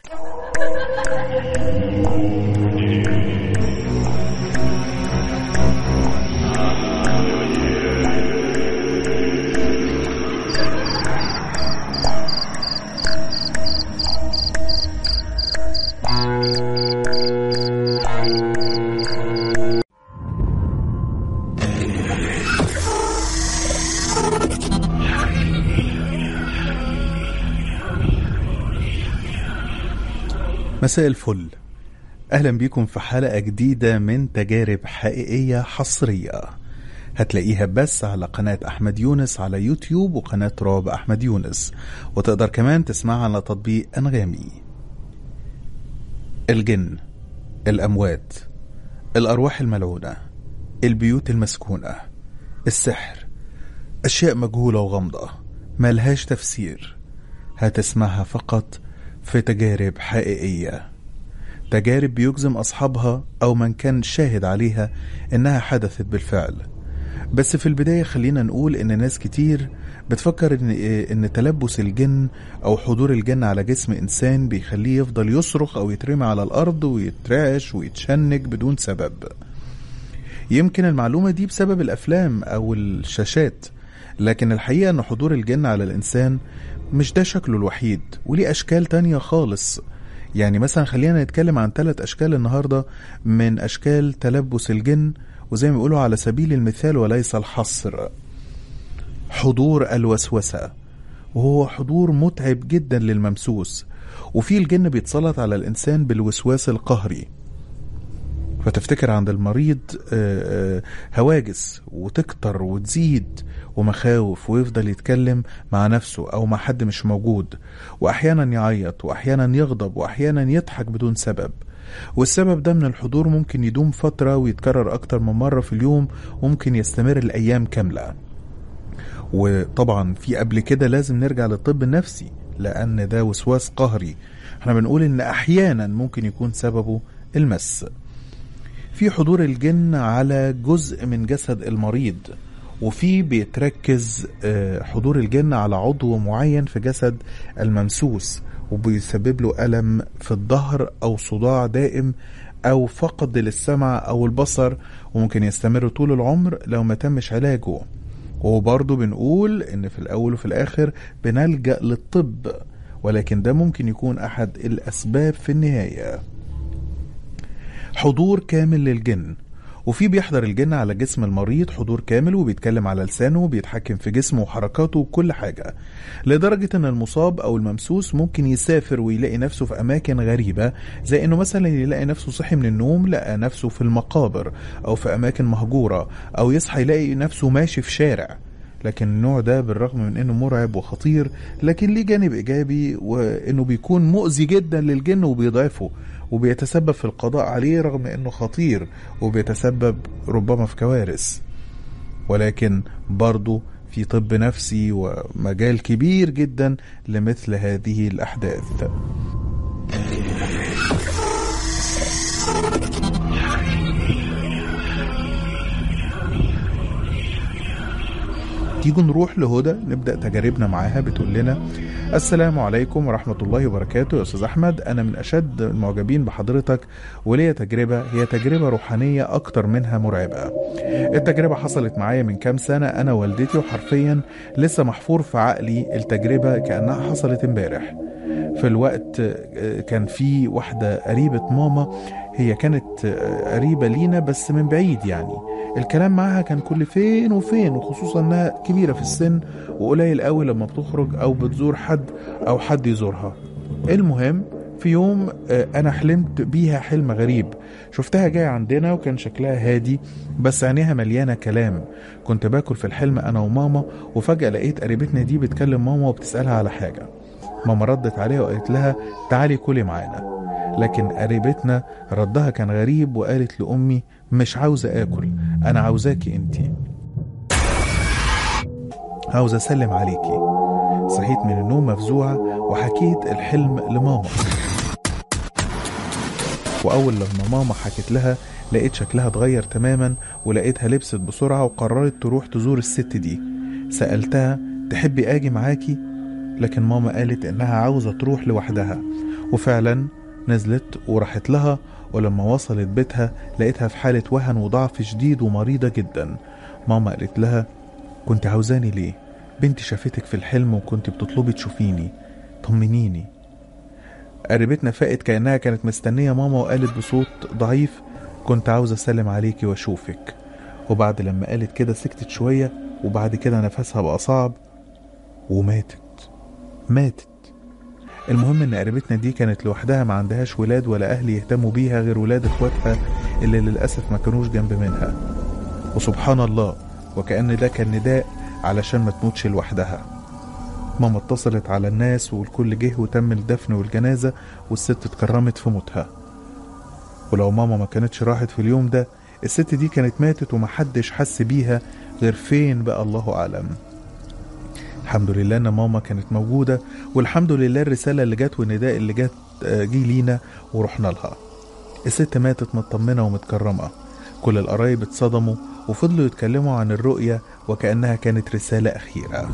مساء الفل اهلا بيكم في حلقه جديده من تجارب حقيقيه حصريه هتلاقيها بس على قناة أحمد يونس على يوتيوب وقناة رعب أحمد يونس وتقدر كمان تسمعها على تطبيق أنغامي الجن الأموات الأرواح الملعونة البيوت المسكونة السحر أشياء مجهولة وغامضة ملهاش تفسير هتسمعها فقط في تجارب حقيقية تجارب بيجزم أصحابها أو من كان شاهد عليها إنها حدثت بالفعل بس في البداية خلينا نقول إن ناس كتير بتفكر إن إن تلبس الجن أو حضور الجن على جسم إنسان بيخليه يفضل يصرخ أو يترمي على الأرض ويترعش ويتشنج بدون سبب يمكن المعلومة دي بسبب الأفلام أو الشاشات لكن الحقيقة أن حضور الجن على الإنسان مش ده شكله الوحيد وليه أشكال تانية خالص يعني مثلا خلينا نتكلم عن ثلاث أشكال النهاردة من أشكال تلبس الجن وزي ما بيقولوا على سبيل المثال وليس الحصر حضور الوسوسة وهو حضور متعب جدا للممسوس وفي الجن بيتسلط على الإنسان بالوسواس القهري فتفتكر عند المريض هواجس وتكتر وتزيد ومخاوف ويفضل يتكلم مع نفسه او مع حد مش موجود واحيانا يعيط واحيانا يغضب واحيانا يضحك بدون سبب والسبب ده من الحضور ممكن يدوم فترة ويتكرر أكتر من مرة في اليوم وممكن يستمر الأيام كاملة وطبعا في قبل كده لازم نرجع للطب النفسي لأن ده وسواس قهري احنا بنقول إن أحيانا ممكن يكون سببه المس في حضور الجن على جزء من جسد المريض وفي بيتركز حضور الجن على عضو معين في جسد الممسوس وبيسبب له ألم في الظهر أو صداع دائم أو فقد للسمع أو البصر وممكن يستمر طول العمر لو ما تمش علاجه وبرضه بنقول إن في الأول وفي الآخر بنلجأ للطب ولكن ده ممكن يكون أحد الأسباب في النهاية حضور كامل للجن وفي بيحضر الجن على جسم المريض حضور كامل وبيتكلم على لسانه وبيتحكم في جسمه وحركاته وكل حاجة لدرجة ان المصاب او الممسوس ممكن يسافر ويلاقي نفسه في اماكن غريبة زي انه مثلا يلاقي نفسه صحي من النوم لقى نفسه في المقابر او في اماكن مهجورة او يصحى يلاقي نفسه ماشي في شارع لكن النوع ده بالرغم من انه مرعب وخطير لكن ليه جانب ايجابي وانه بيكون مؤذي جدا للجن وبيضعفه وبيتسبب في القضاء عليه رغم انه خطير وبيتسبب ربما في كوارث ولكن برضه في طب نفسي ومجال كبير جدا لمثل هذه الاحداث تيجوا نروح لهدى نبدا تجاربنا معاها بتقول لنا السلام عليكم ورحمة الله وبركاته يا أستاذ أحمد أنا من أشد المعجبين بحضرتك وليا تجربة هي تجربة روحانية أكتر منها مرعبة التجربة حصلت معايا من كام سنة أنا والدتي وحرفيا لسه محفور في عقلي التجربة كأنها حصلت امبارح في الوقت كان في واحدة قريبة ماما هي كانت قريبة لينا بس من بعيد يعني الكلام معاها كان كل فين وفين وخصوصا انها كبيرة في السن وقليل قوي لما بتخرج او بتزور حد او حد يزورها المهم في يوم انا حلمت بيها حلم غريب شفتها جاية عندنا وكان شكلها هادي بس عينيها مليانة كلام كنت باكل في الحلم انا وماما وفجأة لقيت قريبتنا دي بتكلم ماما وبتسألها على حاجة ماما ردت عليها وقالت لها تعالي كلي معانا لكن قريبتنا ردها كان غريب وقالت لأمي مش عاوزة آكل أنا عاوزاكي أنتي عاوزة أسلم عليكي صحيت من النوم مفزوعة وحكيت الحلم لماما وأول لما ماما حكت لها لقيت شكلها اتغير تماما ولقيتها لبست بسرعة وقررت تروح تزور الست دي سألتها تحبي أجي معاكي لكن ماما قالت إنها عاوزة تروح لوحدها وفعلا نزلت وراحت لها ولما وصلت بيتها لقيتها في حالة وهن وضعف شديد ومريضة جدا ماما قالت لها كنت عاوزاني ليه بنتي شافتك في الحلم وكنت بتطلبي تشوفيني طمنيني قريبتنا فاقت كأنها كانت مستنية ماما وقالت بصوت ضعيف كنت عاوزة أسلم عليكي وأشوفك وبعد لما قالت كده سكتت شوية وبعد كده نفسها بقى صعب وماتت ماتت المهم ان قريبتنا دي كانت لوحدها ما عندهاش ولاد ولا اهل يهتموا بيها غير ولاد اخواتها اللي للاسف ما كانوش جنب منها وسبحان الله وكأن ده كان نداء علشان ما تموتش لوحدها ماما اتصلت على الناس والكل جه وتم الدفن والجنازة والست اتكرمت في موتها ولو ماما ما كانتش راحت في اليوم ده الست دي كانت ماتت ومحدش حس بيها غير فين بقى الله أعلم الحمد لله ان ماما كانت موجودة والحمد لله الرسالة اللي جت والنداء اللي جت آه، جه لينا ورحنا لها الست ماتت مطمنة ومتكرمة كل القرايب اتصدموا وفضلوا يتكلموا عن الرؤية وكأنها كانت رسالة أخيرة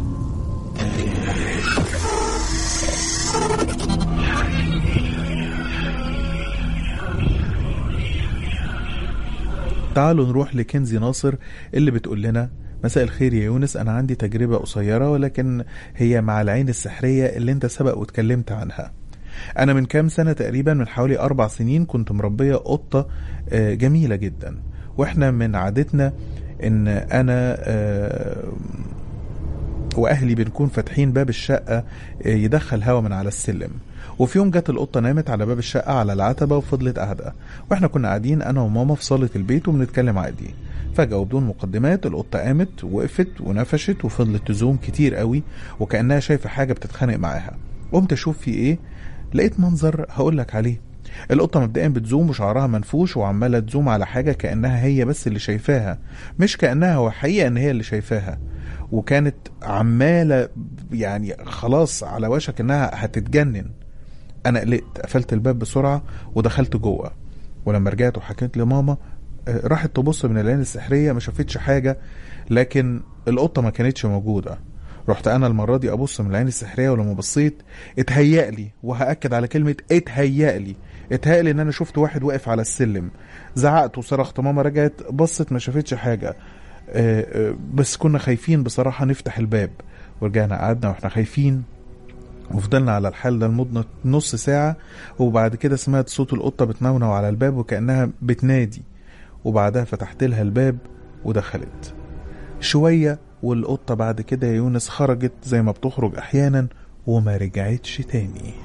تعالوا نروح لكنزي ناصر اللي بتقول لنا مساء الخير يا يونس أنا عندي تجربة قصيرة ولكن هي مع العين السحرية اللي أنت سبق واتكلمت عنها أنا من كام سنة تقريبا من حوالي أربع سنين كنت مربية قطة آه، جميلة جدا وإحنا من عادتنا إن أنا آه، واهلي بنكون فاتحين باب الشقه آه، يدخل هوا من على السلم وفي يوم جت القطه نامت على باب الشقه على العتبه وفضلت قاعده واحنا كنا قاعدين انا وماما في صاله البيت وبنتكلم عادي فجاه وبدون مقدمات القطه قامت وقفت ونفشت وفضلت تزوم كتير قوي وكانها شايفه حاجه بتتخانق معاها قمت اشوف في ايه لقيت منظر هقول لك عليه القطه مبدئيا بتزوم وشعرها منفوش وعماله تزوم على حاجه كانها هي بس اللي شايفاها مش كانها هو حقيقه ان هي اللي شايفاها وكانت عماله يعني خلاص على وشك انها هتتجنن انا قلقت قفلت الباب بسرعه ودخلت جوه ولما رجعت وحكيت لماما آه، راحت تبص من العين السحريه ما شافتش حاجه لكن القطه ما كانتش موجوده رحت انا المره دي ابص من العين السحريه ولما بصيت اتهيأ لي وهاكد على كلمه اتهيأ لي اتهيأ لي ان انا شفت واحد واقف على السلم زعقت وصرخت ماما رجعت بصت ما شافتش حاجه آه، آه، بس كنا خايفين بصراحه نفتح الباب ورجعنا قعدنا واحنا خايفين وفضلنا على الحال ده لمدة نص ساعة وبعد كده سمعت صوت القطة بتنونو على الباب وكأنها بتنادي وبعدها فتحت لها الباب ودخلت شوية والقطة بعد كده يا يونس خرجت زي ما بتخرج أحيانا وما رجعتش تاني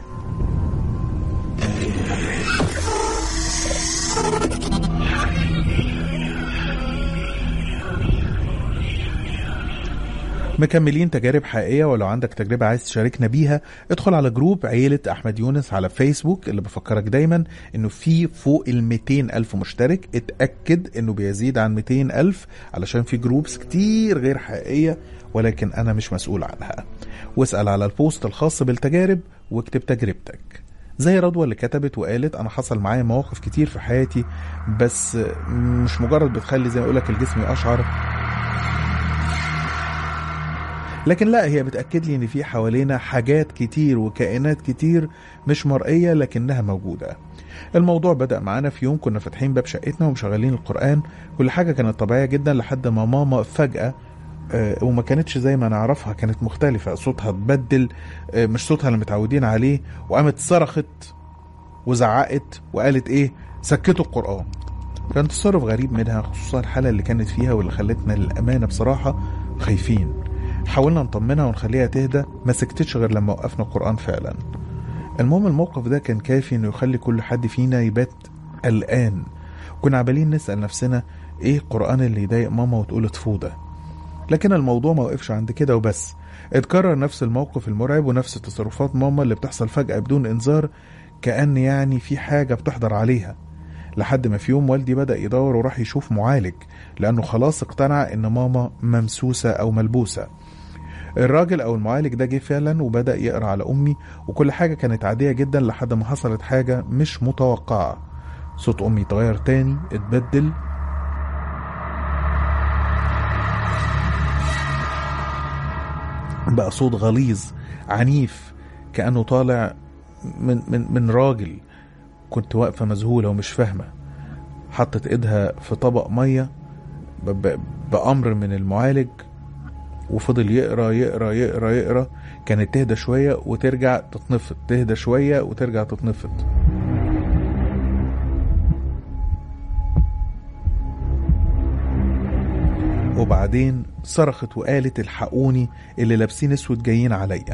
مكملين تجارب حقيقية ولو عندك تجربة عايز تشاركنا بيها ادخل على جروب عيلة أحمد يونس على فيسبوك اللي بفكرك دايما انه في فوق ال 200 ألف مشترك اتأكد انه بيزيد عن 200 ألف علشان في جروبس كتير غير حقيقية ولكن أنا مش مسؤول عنها واسأل على البوست الخاص بالتجارب واكتب تجربتك زي رضوى اللي كتبت وقالت انا حصل معايا مواقف كتير في حياتي بس مش مجرد بتخلي زي ما اقولك الجسم يقشعر لكن لا هي بتأكد لي إن في حوالينا حاجات كتير وكائنات كتير مش مرئية لكنها موجودة الموضوع بدأ معانا في يوم كنا فاتحين باب شقتنا ومشغلين القرآن كل حاجة كانت طبيعية جدا لحد ما ماما فجأة آه، وما كانتش زي ما نعرفها كانت مختلفة صوتها اتبدل آه، مش صوتها اللي متعودين عليه وقامت صرخت وزعقت وقالت ايه سكتوا القرآن كان تصرف غريب منها خصوصا الحالة اللي كانت فيها واللي خلتنا للأمانة بصراحة خايفين حاولنا نطمنها ونخليها تهدى ما سكتتش غير لما وقفنا القرآن فعلا المهم الموقف ده كان كافي انه يخلي كل حد فينا يبات قلقان كنا عمالين نسأل نفسنا ايه القرآن اللي يضايق ماما وتقول اطفوه ده لكن الموضوع ما وقفش عند كده وبس اتكرر نفس الموقف المرعب ونفس تصرفات ماما اللي بتحصل فجأة بدون انذار كأن يعني في حاجة بتحضر عليها لحد ما في يوم والدي بدأ يدور وراح يشوف معالج لأنه خلاص اقتنع إن ماما ممسوسة أو ملبوسة الراجل او المعالج ده جه فعلا وبدا يقرا على امي وكل حاجه كانت عاديه جدا لحد ما حصلت حاجه مش متوقعه صوت امي اتغير تاني اتبدل بقى صوت غليظ عنيف كأنه طالع من من من راجل كنت واقفة مذهولة ومش فاهمة حطت ايدها في طبق مية ب- ب- بأمر من المعالج وفضل يقرا يقرا يقرا يقرا كانت تهدى شوية وترجع تتنفض تهدى شوية وترجع تتنفض وبعدين صرخت وقالت الحقوني اللي لابسين اسود جايين عليا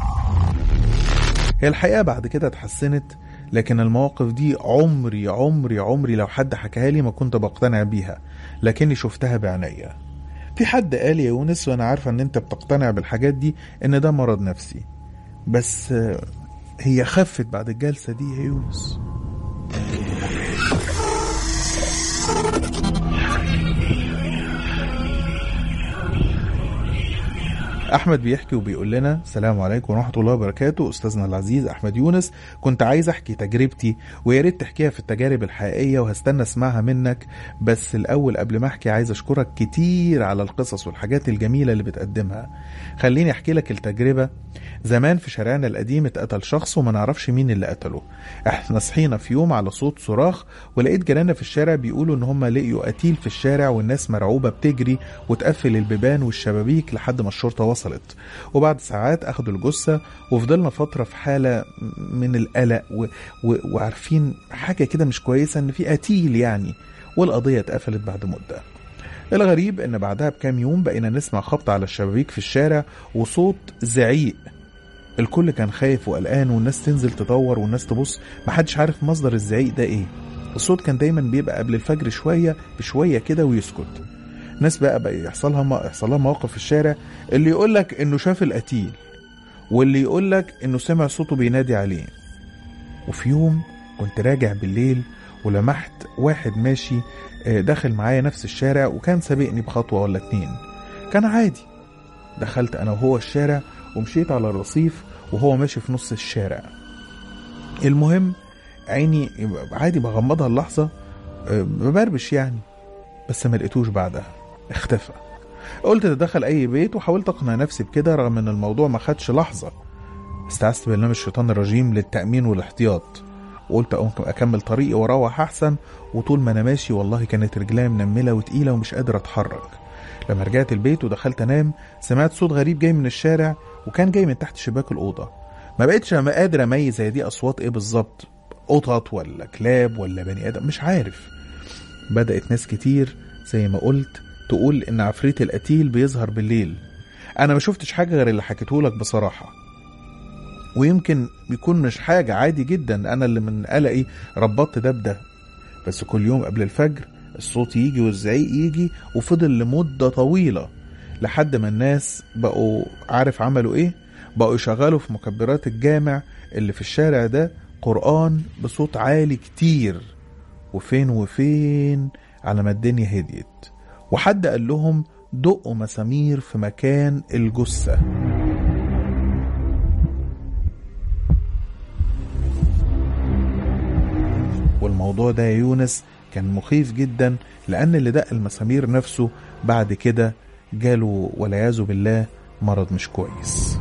هي الحقيقة بعد كده اتحسنت لكن المواقف دي عمري عمري عمري لو حد حكاها لي ما كنت بقتنع بيها لكني شفتها بعينيا في حد قال يا يونس وانا عارفة ان انت بتقتنع بالحاجات دي ان ده مرض نفسي بس آه، هي خفت بعد الجلسة دي يا يونس احمد بيحكي وبيقول لنا السلام عليكم ورحمه الله وبركاته استاذنا العزيز احمد يونس كنت عايز احكي تجربتي ويا ريت تحكيها في التجارب الحقيقيه وهستنى اسمعها منك بس الاول قبل ما احكي عايز اشكرك كتير على القصص والحاجات الجميله اللي بتقدمها خليني احكي لك التجربه زمان في شارعنا القديم اتقتل شخص وما نعرفش مين اللي قتله احنا صحينا في يوم على صوت صراخ ولقيت جيراننا في الشارع بيقولوا ان هم لقيوا قتيل في الشارع والناس مرعوبه بتجري وتقفل البيبان والشبابيك لحد ما الشرطه وصلت وبعد ساعات اخدوا الجثه وفضلنا فتره في حاله من القلق و... و... وعارفين حاجه كده مش كويسه ان في قتيل يعني والقضيه اتقفلت بعد مده الغريب ان بعدها بكام يوم بقينا نسمع خبط على الشبابيك في الشارع وصوت زعيق الكل كان خايف وقلقان والناس تنزل تدور والناس تبص محدش عارف مصدر الزعيق ده ايه الصوت كان دايما بيبقى قبل الفجر شويه بشويه كده ويسكت ناس بقى بقى يحصلها ما يحصل لها مواقف في الشارع اللي يقول لك انه شاف القتيل واللي يقول لك انه سمع صوته بينادي عليه وفي يوم كنت راجع بالليل ولمحت واحد ماشي آه، داخل معايا نفس الشارع وكان سابقني بخطوة ولا اتنين كان عادي دخلت انا وهو الشارع ومشيت على الرصيف وهو ماشي في نص الشارع المهم عيني عادي بغمضها اللحظة آه، ببربش يعني بس ما لقيتوش بعدها اختفى قلت ده دخل اي بيت وحاولت اقنع نفسي بكده رغم ان الموضوع ما خدش لحظة استعذت بالله من الشيطان الرجيم للتأمين والاحتياط وقلت ممكن اكمل طريقي واروح احسن وطول ما انا ماشي والله كانت رجليا منمله وتقيله ومش قادر اتحرك لما رجعت البيت ودخلت انام سمعت صوت غريب جاي من الشارع وكان جاي من تحت شباك الاوضه ما بقتش ما قادر اميز هي دي اصوات ايه بالظبط قطط ولا كلاب ولا بني ادم مش عارف بدات ناس كتير زي ما قلت تقول ان عفريت القتيل بيظهر بالليل انا ما شفتش حاجه غير اللي حكيتهولك بصراحه ويمكن يكون مش حاجة عادي جدا أنا اللي من قلقي ربطت ده بده بس كل يوم قبل الفجر الصوت يجي والزعيق يجي وفضل لمدة طويلة لحد ما الناس بقوا عارف عملوا ايه بقوا يشغلوا في مكبرات الجامع اللي في الشارع ده قرآن بصوت عالي كتير وفين وفين على ما الدنيا هديت وحد قال لهم دقوا مسامير في مكان الجثه والموضوع ده يا يونس كان مخيف جدا لأن اللي دق المسامير نفسه بعد كده جاله والعياذ بالله مرض مش كويس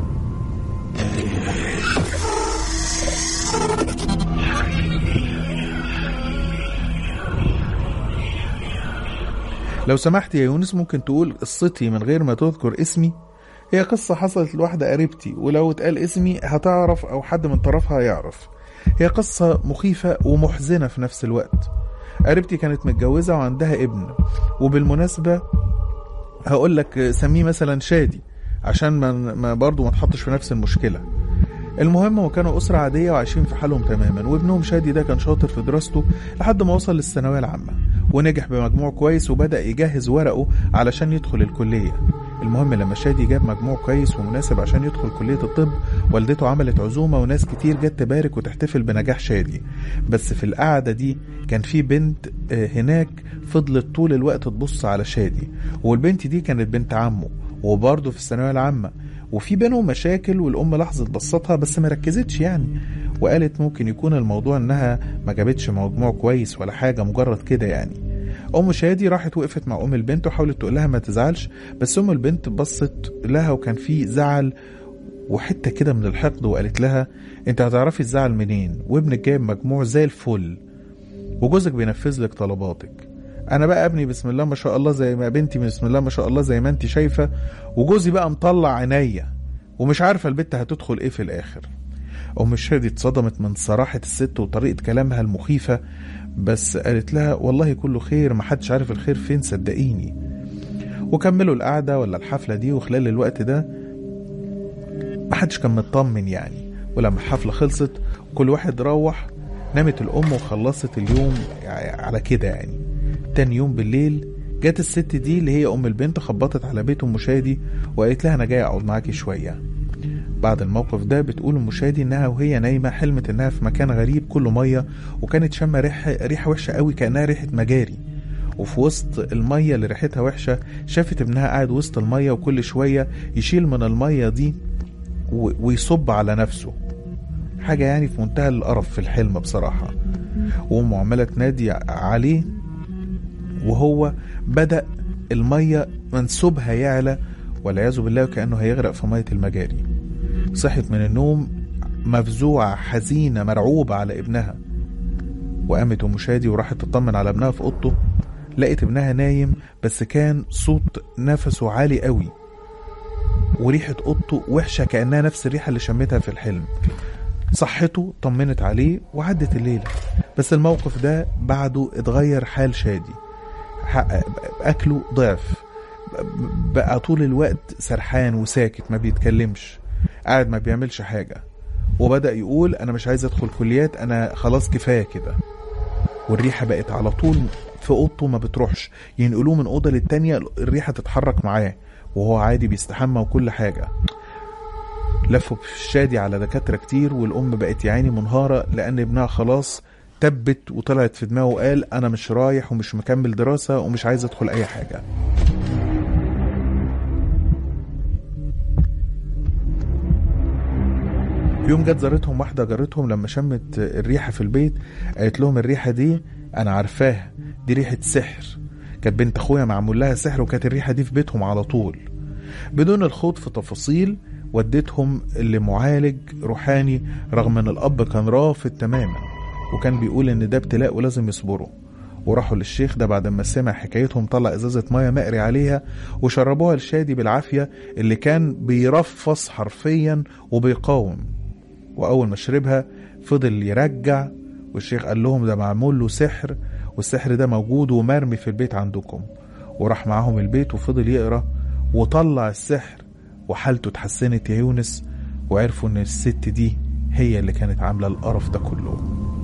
لو سمحت يا يونس ممكن تقول قصتي من غير ما تذكر اسمي هي قصة حصلت لواحدة قريبتي ولو اتقال اسمي هتعرف أو حد من طرفها يعرف هي قصة مخيفة ومحزنة في نفس الوقت قريبتي كانت متجوزة وعندها ابن وبالمناسبة هقول لك سميه مثلا شادي عشان ما ما برضه ما تحطش في نفس المشكلة المهم هو كانوا أسرة عادية وعايشين في حالهم تماما وابنهم شادي ده كان شاطر في دراسته لحد ما وصل للثانوية العامة ونجح بمجموع كويس وبدأ يجهز ورقه علشان يدخل الكلية المهم لما شادي جاب مجموع كويس ومناسب عشان يدخل كلية الطب والدته عملت عزومة وناس كتير جت تبارك وتحتفل بنجاح شادي بس في القعدة دي كان في بنت آه، هناك فضلت طول الوقت تبص على شادي والبنت دي كانت بنت عمه وبرضه في الثانوية العامة وفي بينهم مشاكل والأم لاحظت بصتها بس ما ركزتش يعني وقالت ممكن يكون الموضوع إنها ما جابتش مجموع كويس ولا حاجة مجرد كده يعني ام شادي راحت وقفت مع ام البنت وحاولت تقول لها ما تزعلش بس ام البنت بصت لها وكان في زعل وحته كده من الحقد وقالت لها انت هتعرفي الزعل منين وابنك جايب مجموع زي الفل وجوزك بينفذ لك طلباتك انا بقى ابني بسم الله ما شاء الله زي ما بنتي بسم الله ما شاء الله زي ما انت شايفه وجوزي بقى مطلع عينيا ومش عارفه البت هتدخل ايه في الاخر ام الشادي اتصدمت من صراحه الست وطريقه كلامها المخيفه بس قالت لها والله كله خير محدش عارف الخير فين صدقيني وكملوا القعده ولا الحفله دي وخلال الوقت ده محدش كان مطمن يعني ولما الحفله خلصت كل واحد روح نامت الام وخلصت اليوم على كده يعني تاني يوم بالليل جت الست دي اللي هي ام البنت خبطت على بيت ام شادي وقالت لها انا جاي اقعد معاكي شويه بعد الموقف ده بتقول ام شادي انها وهي نايمه حلمت انها في مكان غريب كله ميه وكانت شامه ريحه ريحه وحشه قوي كانها ريحه مجاري وفي وسط الميه اللي ريحتها وحشه شافت ابنها قاعد وسط الميه وكل شويه يشيل من الميه دي ويصب على نفسه حاجه يعني في منتهى القرف في الحلم بصراحه وامه عماله تنادي عليه وهو بدا الميه منسوبها يعلى والعياذ بالله كانه هيغرق في ميه المجاري صحت من النوم مفزوعة حزينة مرعوبة على ابنها وقامت أم شادي وراحت تطمن على ابنها في أوضته لقيت ابنها نايم بس كان صوت نفسه عالي قوي وريحة أوضته وحشة كأنها نفس الريحة اللي شمتها في الحلم صحته طمنت عليه وعدت الليلة بس الموقف ده بعده اتغير حال شادي أكله ضعف بقى طول الوقت سرحان وساكت ما بيتكلمش قاعد ما بيعملش حاجة وبدأ يقول أنا مش عايز أدخل كليات أنا خلاص كفاية كده والريحة بقت على طول في أوضته ما بتروحش ينقلوه من أوضة للتانية الريحة تتحرك معاه وهو عادي بيستحمى وكل حاجة لفوا الشادي على دكاترة كتير والأم بقت يعاني منهارة لأن ابنها خلاص تبت وطلعت في دماغه وقال أنا مش رايح ومش مكمل دراسة ومش عايز أدخل أي حاجة يوم جت زارتهم واحده جارتهم لما شمت الريحه في البيت قالت لهم الريحه دي انا عارفاها دي ريحه سحر كانت بنت اخويا معمول لها سحر وكانت الريحه دي في بيتهم على طول بدون الخوض في تفاصيل وديتهم لمعالج روحاني رغم ان الاب كان رافض تماما وكان بيقول ان ده ابتلاء ولازم يصبروا وراحوا للشيخ ده بعد ما سمع حكايتهم طلع ازازه ميه مقري عليها وشربوها لشادي بالعافيه اللي كان بيرفص حرفيا وبيقاوم واول ما شربها فضل يرجع والشيخ قال لهم ده معمول له سحر والسحر ده موجود ومرمي في البيت عندكم وراح معاهم البيت وفضل يقرا وطلع السحر وحالته اتحسنت يا يونس وعرفوا ان الست دي هي اللي كانت عامله القرف ده كله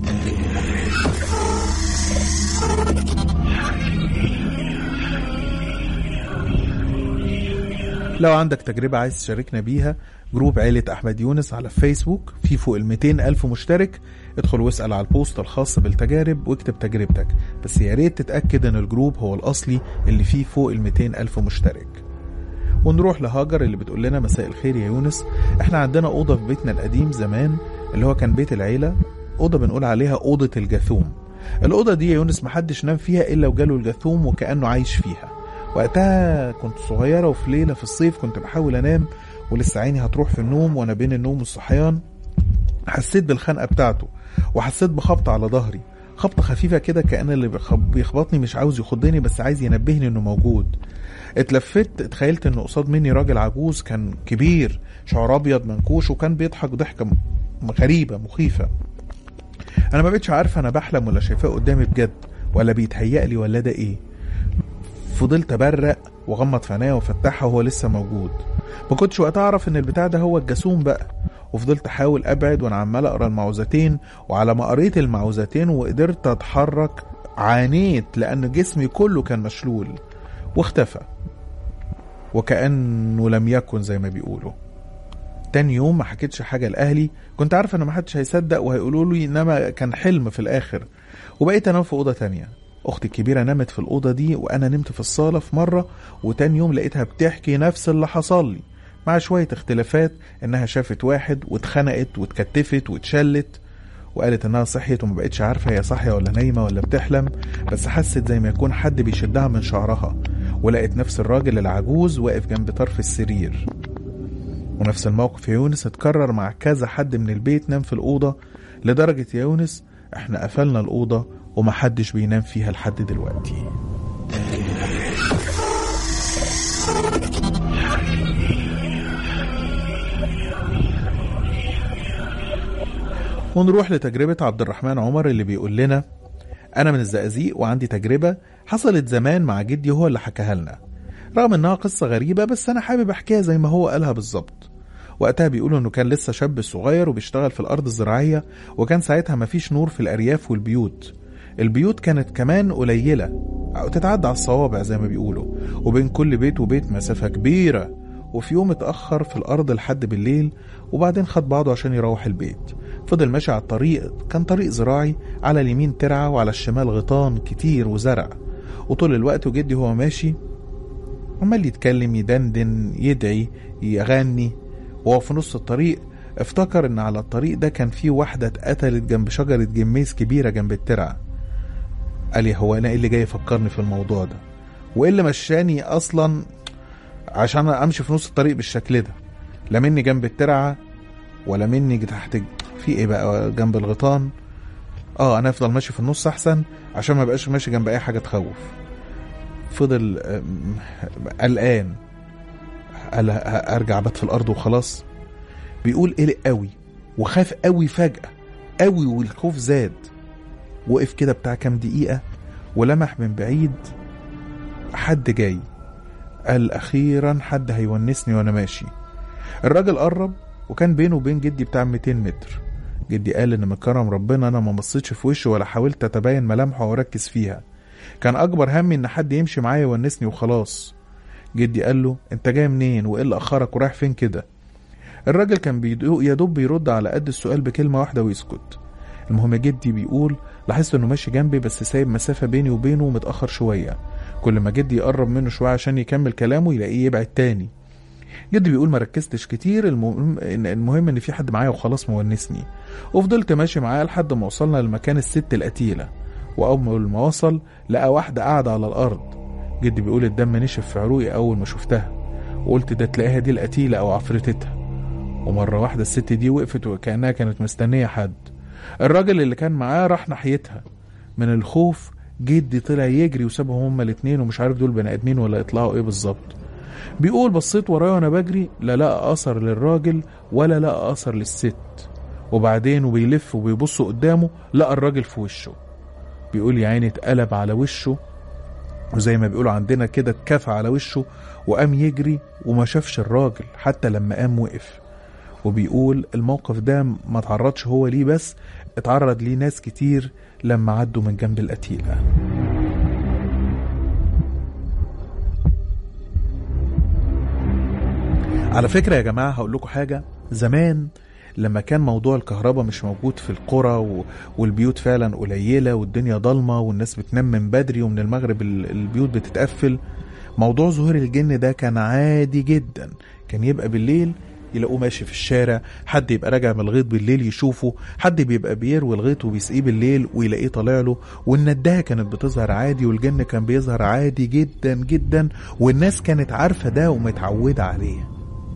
لو عندك تجربة عايز تشاركنا بيها جروب عيلة أحمد يونس على فيسبوك في فوق ال 200 ألف مشترك ادخل واسأل على البوست الخاص بالتجارب واكتب تجربتك بس يا ريت تتأكد إن الجروب هو الأصلي اللي فيه فوق ال 200 ألف مشترك ونروح لهاجر اللي بتقول لنا مساء الخير يا يونس احنا عندنا أوضة في بيتنا القديم زمان اللي هو كان بيت العيلة أوضة بنقول عليها أوضة الجاثوم الأوضة دي يا يونس محدش نام فيها إلا وجاله الجاثوم وكأنه عايش فيها وقتها كنت صغيرة وفي ليلة في الصيف كنت بحاول أنام ولسه عيني هتروح في النوم وأنا بين النوم والصحيان حسيت بالخنقة بتاعته وحسيت بخبط على ظهري خبطة خفيفة كده كأن اللي بيخبطني مش عاوز يخضني بس عايز ينبهني إنه موجود اتلفت اتخيلت إنه قصاد مني راجل عجوز كان كبير شعر أبيض منكوش وكان بيضحك ضحكة غريبة مخيفة أنا ما بقتش عارفة أنا بحلم ولا شايفاه قدامي بجد ولا بيتهيألي ولا ده إيه فضلت ابرق واغمض في عينيا وافتحها وهو لسه موجود ما كنتش وقتها اعرف ان البتاع ده هو الجاسوم بقى وفضلت احاول ابعد وانا عمال اقرا المعوذتين وعلى ما قريت المعوذتين وقدرت اتحرك عانيت لان جسمي كله كان مشلول واختفى وكانه لم يكن زي ما بيقولوا تاني يوم ما حكيتش حاجه لاهلي كنت عارفه ان محدش هيصدق وهيقولوا لي انما كان حلم في الاخر وبقيت انام في اوضه تانية اختي الكبيره نامت في الاوضه دي وانا نمت في الصاله في مره وتاني يوم لقيتها بتحكي نفس اللي حصل لي مع شويه اختلافات انها شافت واحد واتخنقت واتكتفت واتشلت وقالت انها صحيت وما بقتش عارفه هي صاحيه ولا نايمه ولا بتحلم بس حست زي ما يكون حد بيشدها من شعرها ولقت نفس الراجل العجوز واقف جنب طرف السرير ونفس الموقف يا يونس اتكرر مع كذا حد من البيت نام في الأوضة لدرجة يا يونس احنا قفلنا الأوضة ومحدش بينام فيها لحد دلوقتي ونروح لتجربة عبد الرحمن عمر اللي بيقول لنا أنا من الزقازيق وعندي تجربة حصلت زمان مع جدي هو اللي حكاها لنا رغم إنها قصة غريبة بس أنا حابب أحكيها زي ما هو قالها بالظبط وقتها بيقولوا إنه كان لسه شاب صغير وبيشتغل في الأرض الزراعية وكان ساعتها مفيش نور في الأرياف والبيوت البيوت كانت كمان قليلة أو تتعدى على الصوابع زي ما بيقولوا وبين كل بيت وبيت مسافة كبيرة وفي يوم اتأخر في الأرض لحد بالليل وبعدين خد بعضه عشان يروح البيت فضل ماشي على الطريق كان طريق زراعي على اليمين ترعة وعلى الشمال غيطان كتير وزرع وطول الوقت وجدي هو ماشي عمال يتكلم يدندن يدعي يغني وهو في نص الطريق افتكر ان على الطريق ده كان في واحدة اتقتلت جنب شجرة جميز كبيرة جنب الترعة قال لي هو انا ايه اللي جاي يفكرني في الموضوع ده وايه اللي مشاني اصلا عشان امشي في نص الطريق بالشكل ده لا مني جنب الترعة ولا مني تحت في ايه بقى جنب الغيطان اه انا افضل ماشي في النص احسن عشان ما بقاش ماشي جنب اي حاجه تخوف فضل آم، قلقان قال ارجع بات في الارض وخلاص بيقول قلق قوي وخاف قوي فجاه قوي والخوف زاد وقف كده بتاع كام دقيقه ولمح من بعيد حد جاي قال اخيرا حد هيونسني وانا ماشي الراجل قرب وكان بينه وبين جدي بتاع 200 متر جدي قال ان من كرم ربنا انا ما بصيتش في وشه ولا حاولت اتبين ملامحه واركز فيها كان اكبر همي ان حد يمشي معايا يونسني وخلاص جدي قال له انت جاي منين وايه اللي اخرك ورايح فين كده الراجل كان بيدو يا دوب بيرد على قد السؤال بكلمه واحده ويسكت المهم جدي بيقول لاحظت انه ماشي جنبي بس سايب مسافه بيني وبينه ومتاخر شويه كل ما جدي يقرب منه شويه عشان يكمل كلامه يلاقيه يبعد تاني جدي بيقول ما ركزتش كتير المهم ان المهم ان في حد معايا وخلاص مونسني وفضلت ماشي معاه لحد ما وصلنا لمكان الست القتيله واول ما وصل لقى واحده قاعده على الارض جدي بيقول الدم نشف في عروقي اول ما شفتها وقلت ده تلاقيها دي القتيله او عفرتتها ومره واحده الست دي وقفت وكانها كانت مستنيه حد الراجل اللي كان معاه راح ناحيتها من الخوف جدي طلع يجري وسابهم هما الاتنين ومش عارف دول بني ادمين ولا يطلعوا ايه بالظبط بيقول بصيت ورايا وانا بجري لا لقى اثر للراجل ولا لقى اثر للست وبعدين وبيلف وبيبص قدامه لقى الراجل في وشه بيقول يا عيني اتقلب على وشه وزي ما بيقولوا عندنا كده اتكفى على وشه وقام يجري وما شافش الراجل حتى لما قام وقف وبيقول الموقف ده ما تعرضش هو ليه بس اتعرض ليه ناس كتير لما عدوا من جنب القتيلة على فكرة يا جماعة هقول لكم حاجة زمان لما كان موضوع الكهرباء مش موجود في القرى و... والبيوت فعلا قليلة والدنيا ضلمة والناس بتنام من بدري ومن المغرب ال- البيوت بتتقفل موضوع ظهور الجن ده كان عادي جدا كان يبقى بالليل يلاقوه ماشي في الشارع حد يبقى راجع من الغيط بالليل يشوفه حد بيبقى بيروي الغيط وبيسقيه بالليل ويلاقيه طالع له والنداهة كانت بتظهر عادي والجن كان بيظهر عادي جدا جدا والناس كانت عارفة ده ومتعودة عليه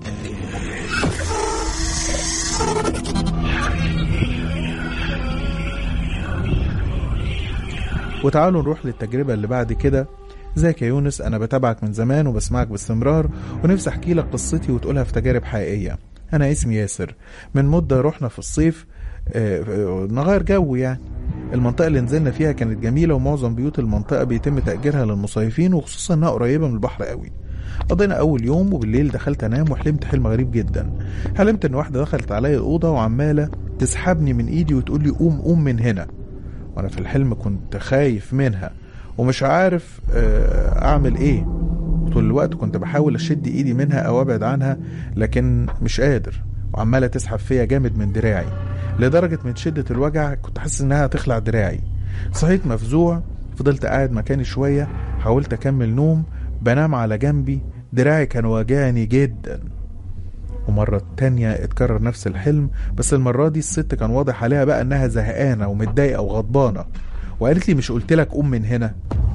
وتعالوا نروح للتجربة اللي بعد كده ازيك يا يونس انا بتابعك من زمان وبسمعك باستمرار ونفسي احكي لك قصتي وتقولها في تجارب حقيقية انا اسمي ياسر من مدة رحنا في الصيف آه، آه، نغير جو يعني المنطقة اللي نزلنا فيها كانت جميلة ومعظم بيوت المنطقة بيتم تأجيرها للمصيفين وخصوصا انها قريبة من البحر قوي قضينا اول يوم وبالليل دخلت انام وحلمت حلم غريب جدا حلمت ان واحدة دخلت عليا الأوضة وعمالة تسحبني من ايدي وتقول لي قوم قوم من هنا وانا في الحلم كنت خايف منها ومش عارف آه، اعمل ايه طول الوقت كنت بحاول اشد ايدي منها او ابعد عنها لكن مش قادر وعماله تسحب فيا جامد من دراعي لدرجه من شده الوجع كنت حاسس انها هتخلع دراعي صحيت مفزوع فضلت قاعد مكاني شويه حاولت اكمل نوم بنام على جنبي دراعي كان واجعني جدا ومرة تانية اتكرر نفس الحلم بس المرة دي الست كان واضح عليها بقى انها زهقانة ومتضايقة وغضبانة وقالت لي مش قلت لك قوم من هنا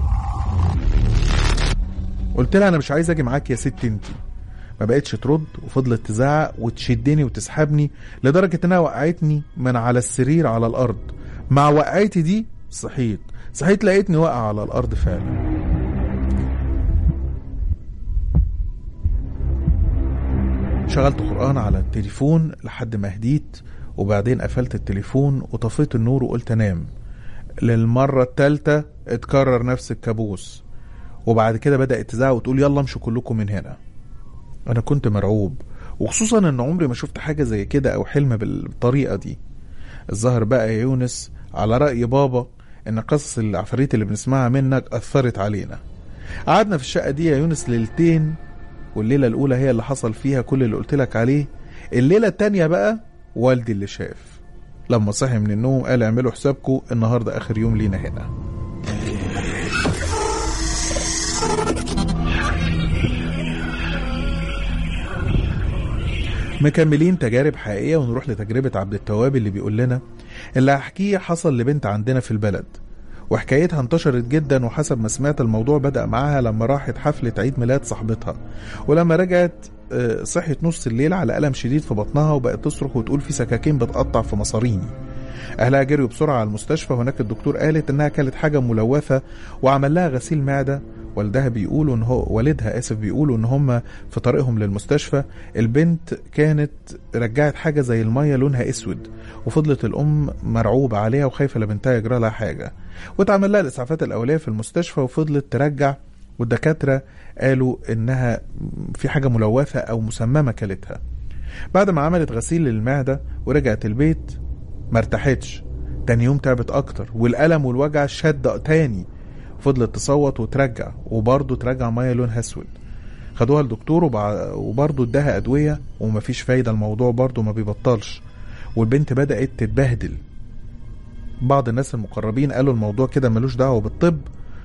قلت لها انا مش عايز اجي معاك يا ست انتي ما بقتش ترد وفضلت تزعق وتشدني وتسحبني لدرجة انها وقعتني من على السرير على الارض مع وقعتي دي صحيت صحيت لقيتني واقع على الارض فعلا شغلت قرآن على التليفون لحد ما هديت وبعدين قفلت التليفون وطفيت النور وقلت انام للمرة التالتة اتكرر نفس الكابوس وبعد كده بدأت تزعق وتقول يلا امشوا كلكم من هنا انا كنت مرعوب وخصوصا ان عمري ما شفت حاجة زي كده او حلم بالطريقة دي الظاهر بقى يا يونس على رأي بابا ان قصص العفاريت اللي بنسمعها منك اثرت علينا قعدنا في الشقة دي يا يونس ليلتين والليلة الأولى هي اللي حصل فيها كل اللي قلت لك عليه الليلة التانية بقى والدي اللي شاف لما صحي من النوم قال اعملوا حسابكم النهاردة آخر يوم لينا هنا مكملين تجارب حقيقية ونروح لتجربة عبد التواب اللي بيقول لنا اللي هحكيه حصل لبنت عندنا في البلد وحكايتها انتشرت جدا وحسب ما سمعت الموضوع بدأ معاها لما راحت حفلة عيد ميلاد صاحبتها ولما رجعت آه، صحيت نص الليل على ألم شديد في بطنها وبقت تصرخ وتقول في سكاكين بتقطع في مصاريني أهلها جريوا بسرعة على المستشفى هناك الدكتور قالت إنها كانت حاجة ملوثة وعمل لها غسيل معدة والدها بيقولوا ان هو والدها اسف بيقولوا ان هم في طريقهم للمستشفى البنت كانت رجعت حاجه زي الميه لونها اسود وفضلت الام مرعوبه عليها وخايفه لبنتها يجرى لها حاجه واتعمل لها الاسعافات الاوليه في المستشفى وفضلت ترجع والدكاتره قالوا انها في حاجه ملوثه او مسممه كلتها بعد ما عملت غسيل للمعده ورجعت البيت ما ارتاحتش تاني يوم تعبت اكتر والالم والوجع شد تاني فضلت تصوت وترجع وبرضه ترجع ميه لونها اسود خدوها الدكتور وبع... وبرضه اداها ادويه ومفيش فايده الموضوع برضه ما بيبطلش والبنت بدات تتبهدل بعض الناس المقربين قالوا الموضوع كده ملوش دعوه بالطب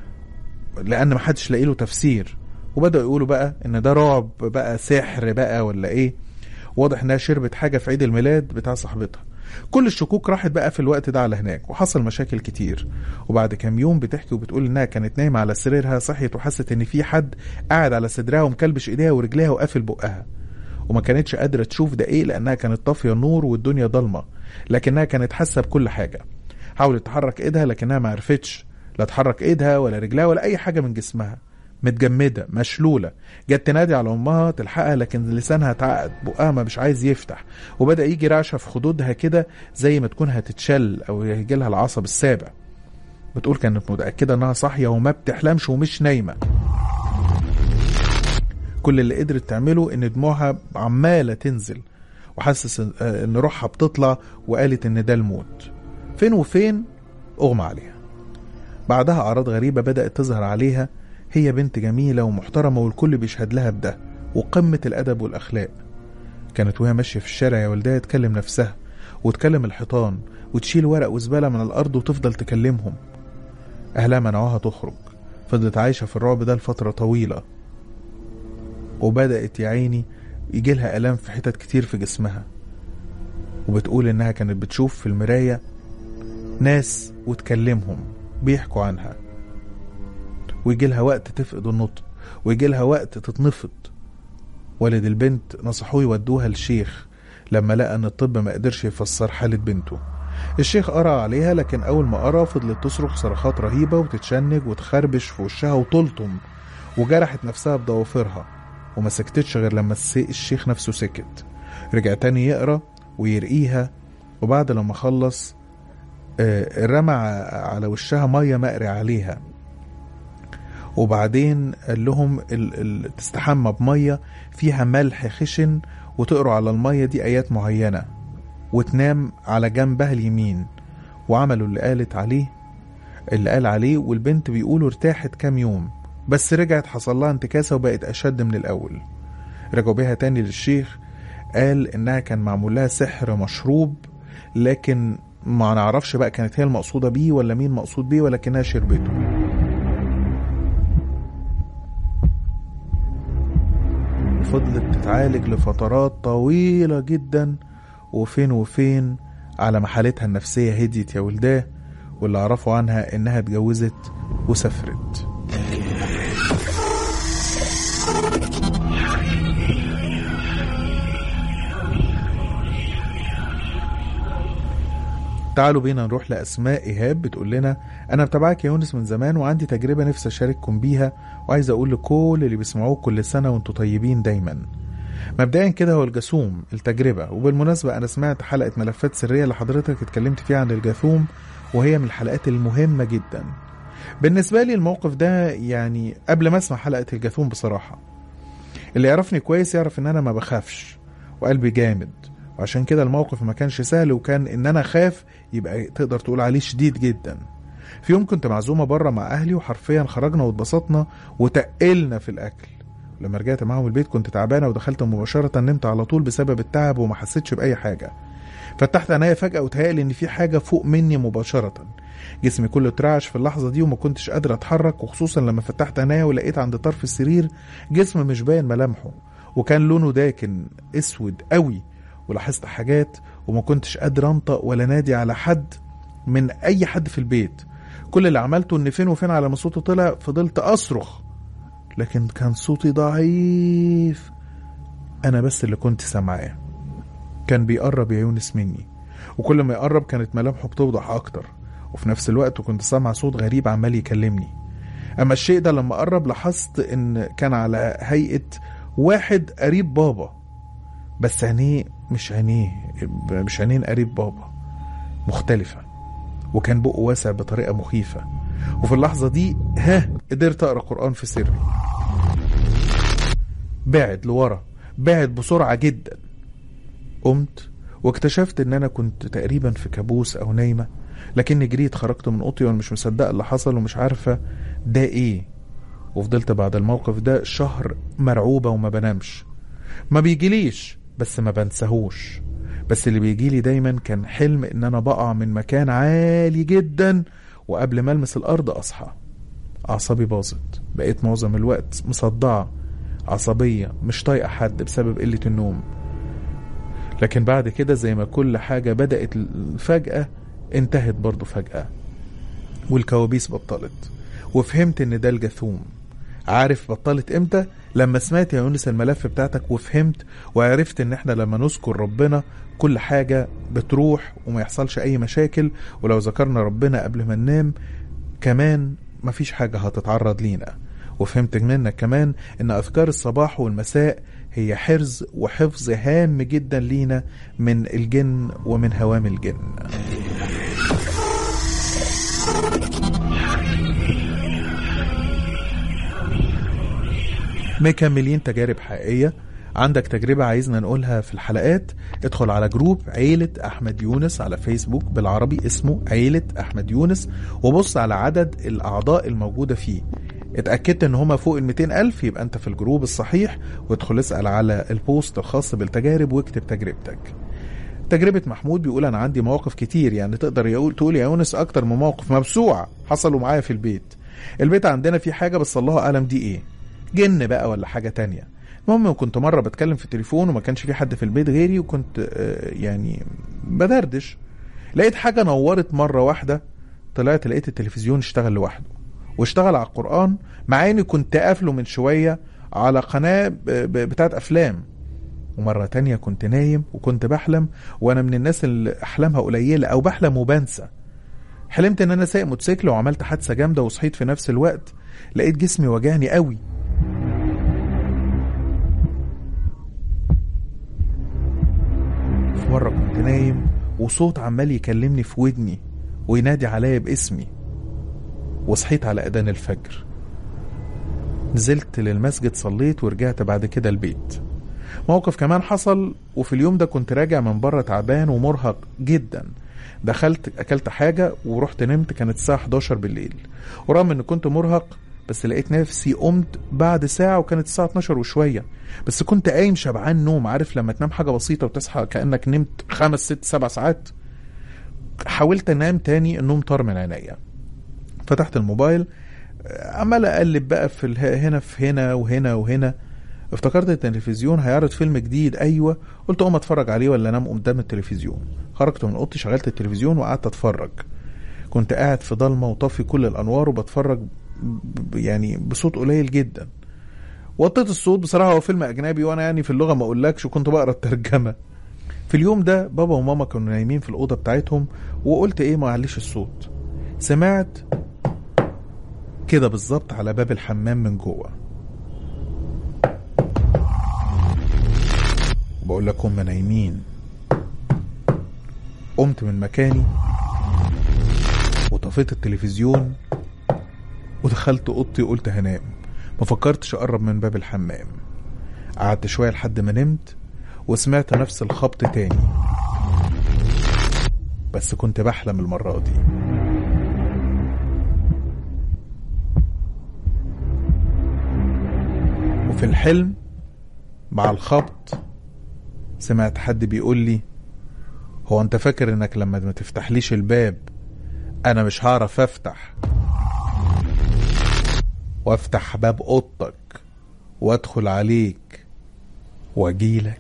لان محدش لاقي له تفسير وبداوا يقولوا بقى ان ده رعب بقى سحر بقى ولا ايه واضح انها شربت حاجه في عيد الميلاد بتاع صاحبتها كل الشكوك راحت بقى في الوقت ده على هناك وحصل مشاكل كتير وبعد كام يوم بتحكي وبتقول انها كانت نايمه على سريرها صحيت وحست ان في حد قاعد على صدرها ومكلبش ايديها ورجليها وقافل بقها وما كانتش قادره تشوف ده ايه لانها كانت طافيه النور والدنيا ضلمه لكنها كانت حاسه بكل حاجه حاولت تحرك ايدها لكنها ما عرفتش لا تحرك ايدها ولا رجلها ولا اي حاجه من جسمها متجمده مشلوله جت تنادي على امها تلحقها لكن لسانها اتعقد بقها ما مش عايز يفتح وبدا يجي رعشه في خدودها كده زي ما تكون هتتشل او يجي لها العصب السابع بتقول كانت متاكده انها صاحيه وما بتحلمش ومش نايمه كل اللي قدرت تعمله ان دموعها عماله تنزل وحاسس إن- ان روحها بتطلع وقالت ان ده الموت فين وفين اغمى عليها بعدها اعراض غريبه بدات تظهر عليها هي بنت جميله ومحترمه والكل بيشهد لها بده وقمه الادب والاخلاق كانت وهي ماشيه في الشارع يا والدها تكلم نفسها وتكلم الحيطان وتشيل ورق وزباله من الارض وتفضل تكلمهم اهلها منعوها تخرج فضلت عايشه في الرعب ده لفتره طويله وبدات يا عيني يجيلها الام في حتت كتير في جسمها وبتقول انها كانت بتشوف في المرايه ناس وتكلمهم بيحكوا عنها ويجي لها وقت تفقد النطق ويجي لها وقت تتنفض والد البنت نصحوه يودوها للشيخ لما لقى ان الطب ما قدرش يفسر حالة بنته الشيخ قرا عليها لكن اول ما قرا فضلت تصرخ صرخات رهيبة وتتشنج وتخربش في وشها وتلطم وجرحت نفسها بضوافرها وما سكتتش غير لما الس- الشيخ نفسه سكت رجع تاني يقرا ويرقيها وبعد لما خلص آه، رمى ع- على وشها ميه مقري عليها وبعدين قال لهم ال ال تستحمى بميه فيها ملح خشن وتقروا على الميه دي ايات معينه وتنام على جنبها اليمين وعملوا اللي قالت عليه اللي قال عليه والبنت بيقولوا ارتاحت كام يوم بس رجعت حصل لها انتكاسه وبقت اشد من الاول رجعوا بيها تاني للشيخ قال انها كان معمول لها سحر مشروب لكن ما نعرفش بقى كانت هي المقصوده بيه ولا مين مقصود بيه ولكنها شربته وفضلت تتعالج لفترات طويلة جدا وفين وفين على ما حالتها النفسية هديت يا ولداه واللي أعرفه عنها إنها اتجوزت وسافرت تعالوا بينا نروح لأسماء إيهاب بتقول لنا أنا متابعك يا يونس من زمان وعندي تجربة نفسي أشارككم بيها وعايز أقول لكل اللي بيسمعوك كل سنة وأنتوا طيبين دايما مبدئيا كده هو الجاثوم التجربة وبالمناسبة أنا سمعت حلقة ملفات سرية اللي حضرتك اتكلمت فيها عن الجاثوم وهي من الحلقات المهمة جدا بالنسبة لي الموقف ده يعني قبل ما اسمع حلقة الجاثوم بصراحة اللي يعرفني كويس يعرف ان انا ما بخافش وقلبي جامد وعشان كده الموقف ما كانش سهل وكان ان انا خاف يبقى تقدر تقول عليه شديد جدا في يوم كنت معزومه بره مع اهلي وحرفيا خرجنا واتبسطنا وتقلنا في الاكل لما رجعت معاهم البيت كنت تعبانه ودخلت مباشره نمت على طول بسبب التعب وما حسيتش باي حاجه فتحت عينيا فجاه وتهيألي ان في حاجه فوق مني مباشره جسمي كله اترعش في اللحظه دي وما كنتش قادر اتحرك وخصوصا لما فتحت عينيا ولقيت عند طرف السرير جسم مش باين ملامحه وكان لونه داكن اسود قوي ولاحظت حاجات وما كنتش قادر انطق ولا نادي على حد من اي حد في البيت كل اللي عملته ان فين وفين على ما صوته طلع فضلت اصرخ لكن كان صوتي ضعيف انا بس اللي كنت سامعاه كان بيقرب يا يونس مني وكل ما يقرب كانت ملامحه بتوضح اكتر وفي نفس الوقت كنت سامع صوت غريب عمال يكلمني اما الشيء ده لما قرب لاحظت ان كان على هيئه واحد قريب بابا بس عينيه مش عينيه مش عينين قريب بابا مختلفة وكان بقه واسع بطريقة مخيفة وفي اللحظة دي ها قدرت أقرأ قرآن في سري بعد لورا بعد بسرعة جدا قمت واكتشفت ان انا كنت تقريبا في كابوس او نايمة لكني جريت خرجت من اوضتي وانا مش مصدقه اللي حصل ومش عارفة ده ايه وفضلت بعد الموقف ده شهر مرعوبة وما بنامش ما بيجيليش بس ما بنساهوش بس اللي بيجيلي دايما كان حلم ان انا بقع من مكان عالي جدا وقبل ما المس الارض اصحى اعصابي باظت بقيت معظم الوقت مصدعة عصبية مش طايقة حد بسبب قلة النوم لكن بعد كده زي ما كل حاجة بدأت فجأة انتهت برضه فجأة والكوابيس بطلت وفهمت ان ده الجاثوم عارف بطلت امتى لما سمعت يا يونس الملف بتاعتك وفهمت وعرفت ان احنا لما نذكر ربنا كل حاجة بتروح وما يحصلش اي مشاكل ولو ذكرنا ربنا قبل ما ننام كمان مفيش حاجة هتتعرض لينا وفهمت منك كمان ان اذكار الصباح والمساء هي حرز وحفظ هام جدا لينا من الجن ومن هوام الجن مكملين تجارب حقيقية عندك تجربة عايزنا نقولها في الحلقات ادخل على جروب عيلة أحمد يونس على فيسبوك بالعربي اسمه عيلة أحمد يونس وبص على عدد الأعضاء الموجودة فيه اتأكدت ان هما فوق ال 200 ألف يبقى انت في الجروب الصحيح وادخل اسأل على البوست الخاص بالتجارب واكتب تجربتك تجربة محمود بيقول أنا عندي مواقف كتير يعني تقدر يقول تقول يا يونس أكتر من موقف مبسوعة حصلوا معايا في البيت البيت عندنا فيه حاجة بس الله أعلم دي إيه جن بقى ولا حاجة تانية المهم كنت مرة بتكلم في التليفون وما كانش في حد في البيت غيري وكنت آه، يعني بدردش لقيت حاجة نورت مرة واحدة طلعت لقيت التلفزيون اشتغل لوحده واشتغل على القرآن مع اني كنت قافله من شوية على قناة ب- ب- بتاعت أفلام ومرة تانية كنت نايم وكنت بحلم وأنا من الناس اللي أحلامها قليلة أو بحلم وبنسى حلمت إن أنا سايق موتوسيكل وعملت حادثة جامدة وصحيت في نفس الوقت لقيت جسمي وجعني قوي في مرة كنت نايم وصوت عمال يكلمني في ودني وينادي عليا باسمي وصحيت على أذان الفجر نزلت للمسجد صليت ورجعت بعد كده البيت موقف كمان حصل وفي اليوم ده كنت راجع من بره تعبان ومرهق جدا دخلت اكلت حاجه ورحت نمت كانت الساعه 11 بالليل ورغم ان كنت مرهق بس لقيت نفسي قمت بعد ساعه وكانت الساعه 12 وشويه بس كنت قايم شبعان نوم عارف لما تنام حاجه بسيطه وتصحى كانك نمت خمس ست سبع ساعات حاولت انام تاني النوم طار من عينيا فتحت الموبايل عمال اقلب بقى في اله- هنا في هنا وهنا وهنا افتكرت التلفزيون هيعرض فيلم جديد ايوه قلت اقوم اتفرج عليه ولا انام قدام التلفزيون خرجت من اوضتي شغلت التلفزيون وقعدت اتفرج كنت قاعد في ضلمه وطفي كل الانوار وبتفرج ب- يعني بصوت قليل جدا وطيت الصوت بصراحه هو فيلم اجنبي وانا يعني في اللغه ما اقولكش وكنت بقرا الترجمه في اليوم ده بابا وماما كانوا نايمين في الاوضه بتاعتهم وقلت ايه ما عليش الصوت سمعت كده بالظبط على باب الحمام من جوه بقول لك هم نايمين قمت من مكاني وطفيت التلفزيون ودخلت اوضتي وقلت هنام ما فكرتش اقرب من باب الحمام قعدت شويه لحد ما نمت وسمعت نفس الخبط تاني بس كنت بحلم المره دي وفي الحلم مع الخبط سمعت حد بيقول لي هو انت فاكر انك لما ما تفتحليش الباب انا مش هعرف افتح وافتح باب اوضتك وادخل عليك واجيلك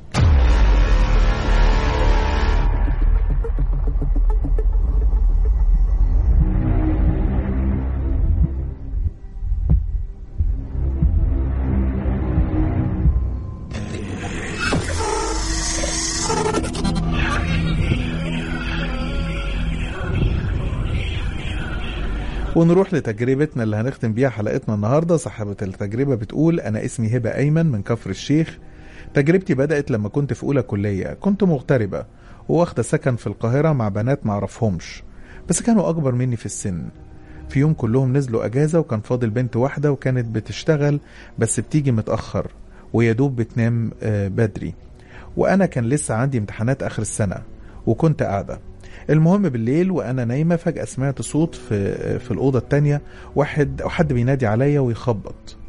ونروح لتجربتنا اللي هنختم بيها حلقتنا النهارده صاحبة التجربة بتقول أنا اسمي هبة أيمن من كفر الشيخ تجربتي بدأت لما كنت في أولى كلية كنت مغتربة وواخدة سكن في القاهرة مع بنات معرفهمش بس كانوا أكبر مني في السن في يوم كلهم نزلوا أجازة وكان فاضل بنت واحدة وكانت بتشتغل بس بتيجي متأخر ويا دوب بتنام آه، بدري وأنا كان لسه عندي امتحانات آخر السنة وكنت قاعدة المهم بالليل وانا نايمه فجاه سمعت صوت في في الاوضه التانية واحد او حد بينادي عليا ويخبط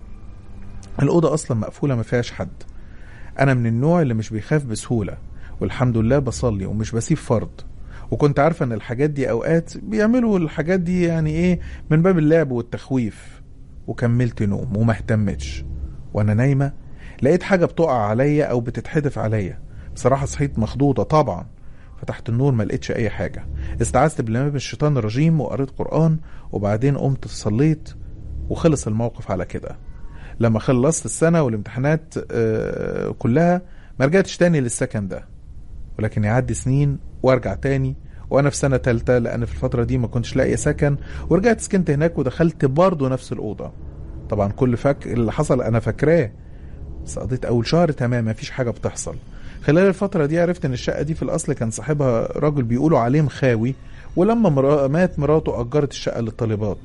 الاوضه اصلا مقفوله ما فيهاش حد انا من النوع اللي مش بيخاف بسهوله والحمد لله بصلي ومش بسيب فرض وكنت عارفه ان الحاجات دي اوقات بيعملوا الحاجات دي يعني ايه من باب اللعب والتخويف وكملت نوم وما اهتمتش وانا نايمه لقيت حاجه بتقع عليا او بتتحدف عليا بصراحه صحيت مخضوضه طبعا فتحت النور ما لقيتش اي حاجه استعذت بالله من الشيطان الرجيم وقريت قران وبعدين قمت صليت وخلص الموقف على كده لما خلصت السنه والامتحانات آه، كلها ما رجعتش تاني للسكن ده ولكن يعدي سنين وارجع تاني وانا في سنه تالتة لان في الفتره دي ما كنتش لاقي سكن ورجعت سكنت هناك ودخلت برضه نفس الاوضه طبعا كل فك اللي حصل انا فاكراه بس قضيت اول شهر تمام مفيش حاجه بتحصل خلال الفتره دي عرفت ان الشقه دي في الاصل كان صاحبها راجل بيقولوا عليه مخاوي ولما مرا... مات مراته اجرت الشقه للطالبات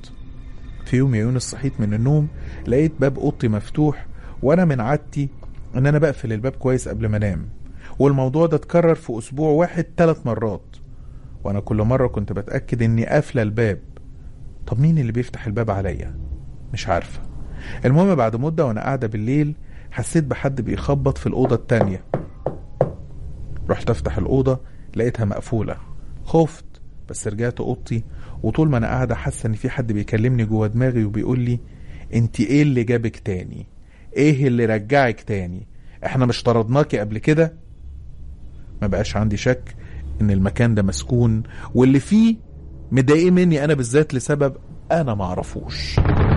في يوم يا يونس صحيت من النوم لقيت باب اوضتي مفتوح وانا من عادتي ان انا بقفل الباب كويس قبل ما انام والموضوع ده اتكرر في اسبوع واحد ثلاث مرات وانا كل مره كنت بتاكد اني قافله الباب طب مين اللي بيفتح الباب عليا مش عارفه المهم بعد مده وانا قاعده بالليل حسيت بحد بيخبط في الاوضه التانيه رحت افتح الاوضه لقيتها مقفوله خفت بس رجعت اوضتي وطول ما انا قاعده حاسه ان في حد بيكلمني جوه دماغي وبيقول لي انت ايه اللي جابك تاني ايه اللي رجعك تاني احنا مش طردناكي قبل كده ما بقاش عندي شك ان المكان ده مسكون واللي فيه مضايق مني انا بالذات لسبب انا معرفوش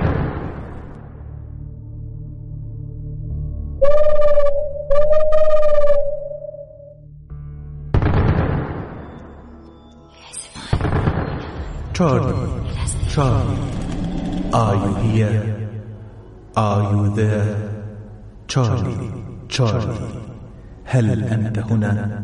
Charlie, Charlie, are you here? Are you there? Charlie, Charlie, هل أنت هنا؟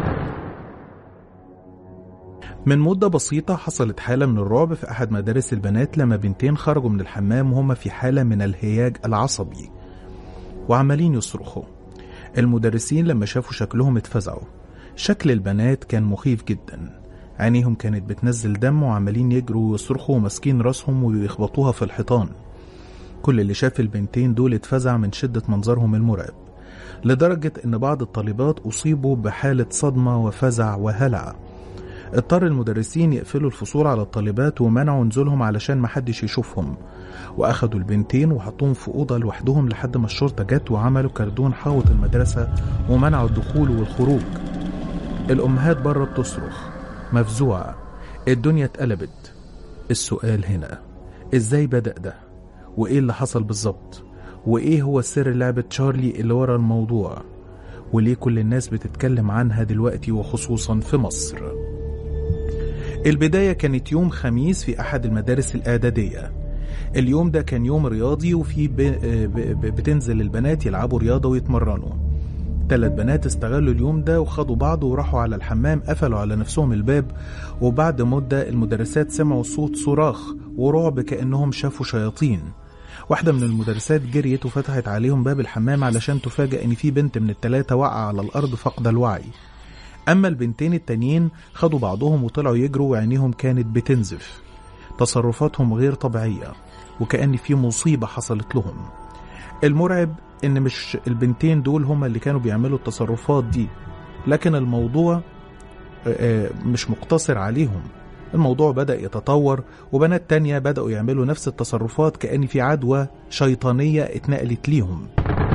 من مدة بسيطة حصلت حالة من الرعب في أحد مدارس البنات لما بنتين خرجوا من الحمام وهما في حالة من الهياج العصبي وعمالين يصرخوا المدرسين لما شافوا شكلهم اتفزعوا شكل البنات كان مخيف جدا عينيهم كانت بتنزل دم وعمالين يجروا ويصرخوا وماسكين راسهم ويخبطوها في الحيطان كل اللي شاف البنتين دول اتفزع من شدة منظرهم المرعب لدرجة ان بعض الطالبات اصيبوا بحالة صدمة وفزع وهلع اضطر المدرسين يقفلوا الفصول على الطالبات ومنعوا نزولهم علشان محدش يشوفهم وأخدوا البنتين وحطوهم في أوضة لوحدهم لحد ما الشرطة جت وعملوا كردون حوط المدرسة ومنعوا الدخول والخروج الأمهات بره بتصرخ مفزوعة الدنيا اتقلبت السؤال هنا ازاي بدأ ده وايه اللي حصل بالظبط وايه هو سر لعبة تشارلي اللي ورا الموضوع وليه كل الناس بتتكلم عنها دلوقتي وخصوصا في مصر البداية كانت يوم خميس في أحد المدارس الإعدادية اليوم ده كان يوم رياضي وفي ب... ب... ب... بتنزل البنات يلعبوا رياضة ويتمرنوا ثلاث بنات استغلوا اليوم ده وخدوا بعض وراحوا على الحمام قفلوا على نفسهم الباب وبعد مدة المدرسات سمعوا صوت صراخ ورعب كأنهم شافوا شياطين واحدة من المدرسات جريت وفتحت عليهم باب الحمام علشان تفاجأ إن في بنت من التلاتة واقعة على الأرض فاقدة الوعي أما البنتين التانيين خدوا بعضهم وطلعوا يجروا وعينيهم كانت بتنزف تصرفاتهم غير طبيعية وكأن في مصيبة حصلت لهم المرعب إن مش البنتين دول هما اللي كانوا بيعملوا التصرفات دي لكن الموضوع آه، مش مقتصر عليهم الموضوع بدأ يتطور وبنات تانية بدأوا يعملوا نفس التصرفات كأن في عدوى شيطانية اتنقلت ليهم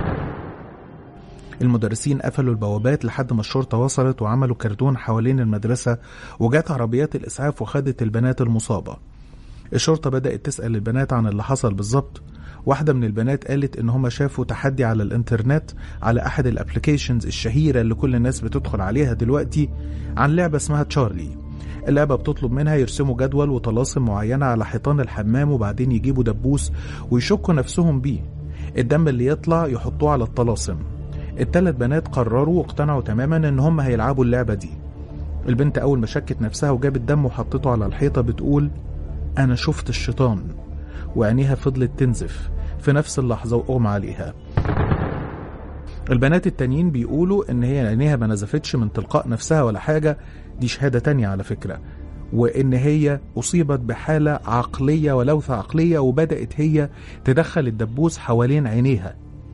المدرسين قفلوا البوابات لحد ما الشرطة وصلت وعملوا كردون حوالين المدرسة وجات عربيات الإسعاف وخدت البنات المصابة الشرطة بدأت تسأل البنات عن اللي حصل بالظبط واحدة من البنات قالت إن هما شافوا تحدي على الإنترنت على أحد الأبليكيشنز الشهيرة اللي كل الناس بتدخل عليها دلوقتي عن لعبة اسمها تشارلي اللعبة بتطلب منها يرسموا جدول وطلاسم معينة على حيطان الحمام وبعدين يجيبوا دبوس ويشكوا نفسهم بيه الدم اللي يطلع يحطوه على الطلاسم التلات بنات قرروا واقتنعوا تماما ان هم هيلعبوا اللعبة دي البنت اول ما شكت نفسها وجابت دم وحطته على الحيطة بتقول انا شفت الشيطان وعينيها فضلت تنزف في نفس اللحظة واغمى عليها البنات التانيين بيقولوا ان هي عينيها ما نزفتش من تلقاء نفسها ولا حاجة دي شهادة تانية على فكرة وان هي اصيبت بحالة عقلية ولوثة عقلية وبدأت هي تدخل الدبوس حوالين عينيها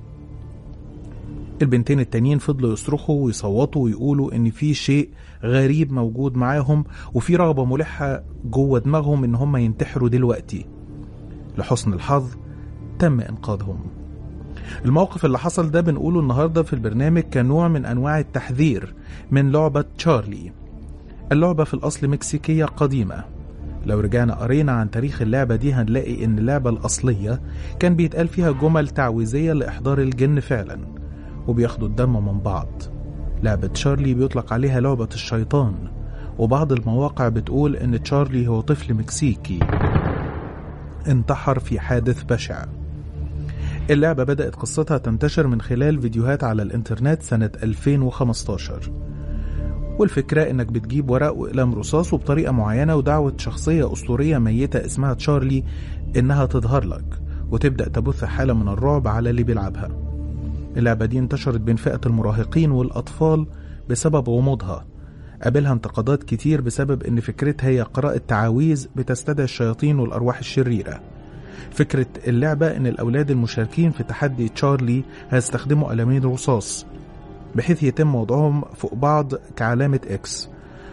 البنتين التانيين فضلوا يصرخوا ويصوتوا ويقولوا ان في شيء غريب موجود معاهم وفي رغبة ملحة جوه دماغهم ان هم ينتحروا دلوقتي لحسن الحظ تم انقاذهم الموقف اللي حصل ده بنقوله النهارده في البرنامج كنوع من انواع التحذير من لعبة تشارلي اللعبة في الاصل مكسيكية قديمة لو رجعنا قرينا عن تاريخ اللعبة دي هنلاقي ان اللعبة الاصلية كان بيتقال فيها جمل تعويذية لاحضار الجن فعلا وبياخدوا الدم من بعض لعبة تشارلي بيطلق عليها لعبة الشيطان وبعض المواقع بتقول ان تشارلي هو طفل مكسيكي انتحر في حادث بشع اللعبة بدأت قصتها تنتشر من خلال فيديوهات على الانترنت سنة 2015 والفكرة انك بتجيب ورق وقلم رصاص وبطريقة معينة ودعوة شخصية اسطورية ميتة اسمها تشارلي انها تظهر لك وتبدأ تبث حالة من الرعب على اللي بيلعبها اللعبة دي انتشرت بين فئة المراهقين والأطفال بسبب غموضها قابلها انتقادات كتير بسبب ان فكرتها هي قراءة تعاويذ بتستدعي الشياطين والأرواح الشريرة فكرة اللعبة ان الأولاد المشاركين في تحدي تشارلي هيستخدموا قلمين رصاص بحيث يتم وضعهم فوق بعض كعلامة اكس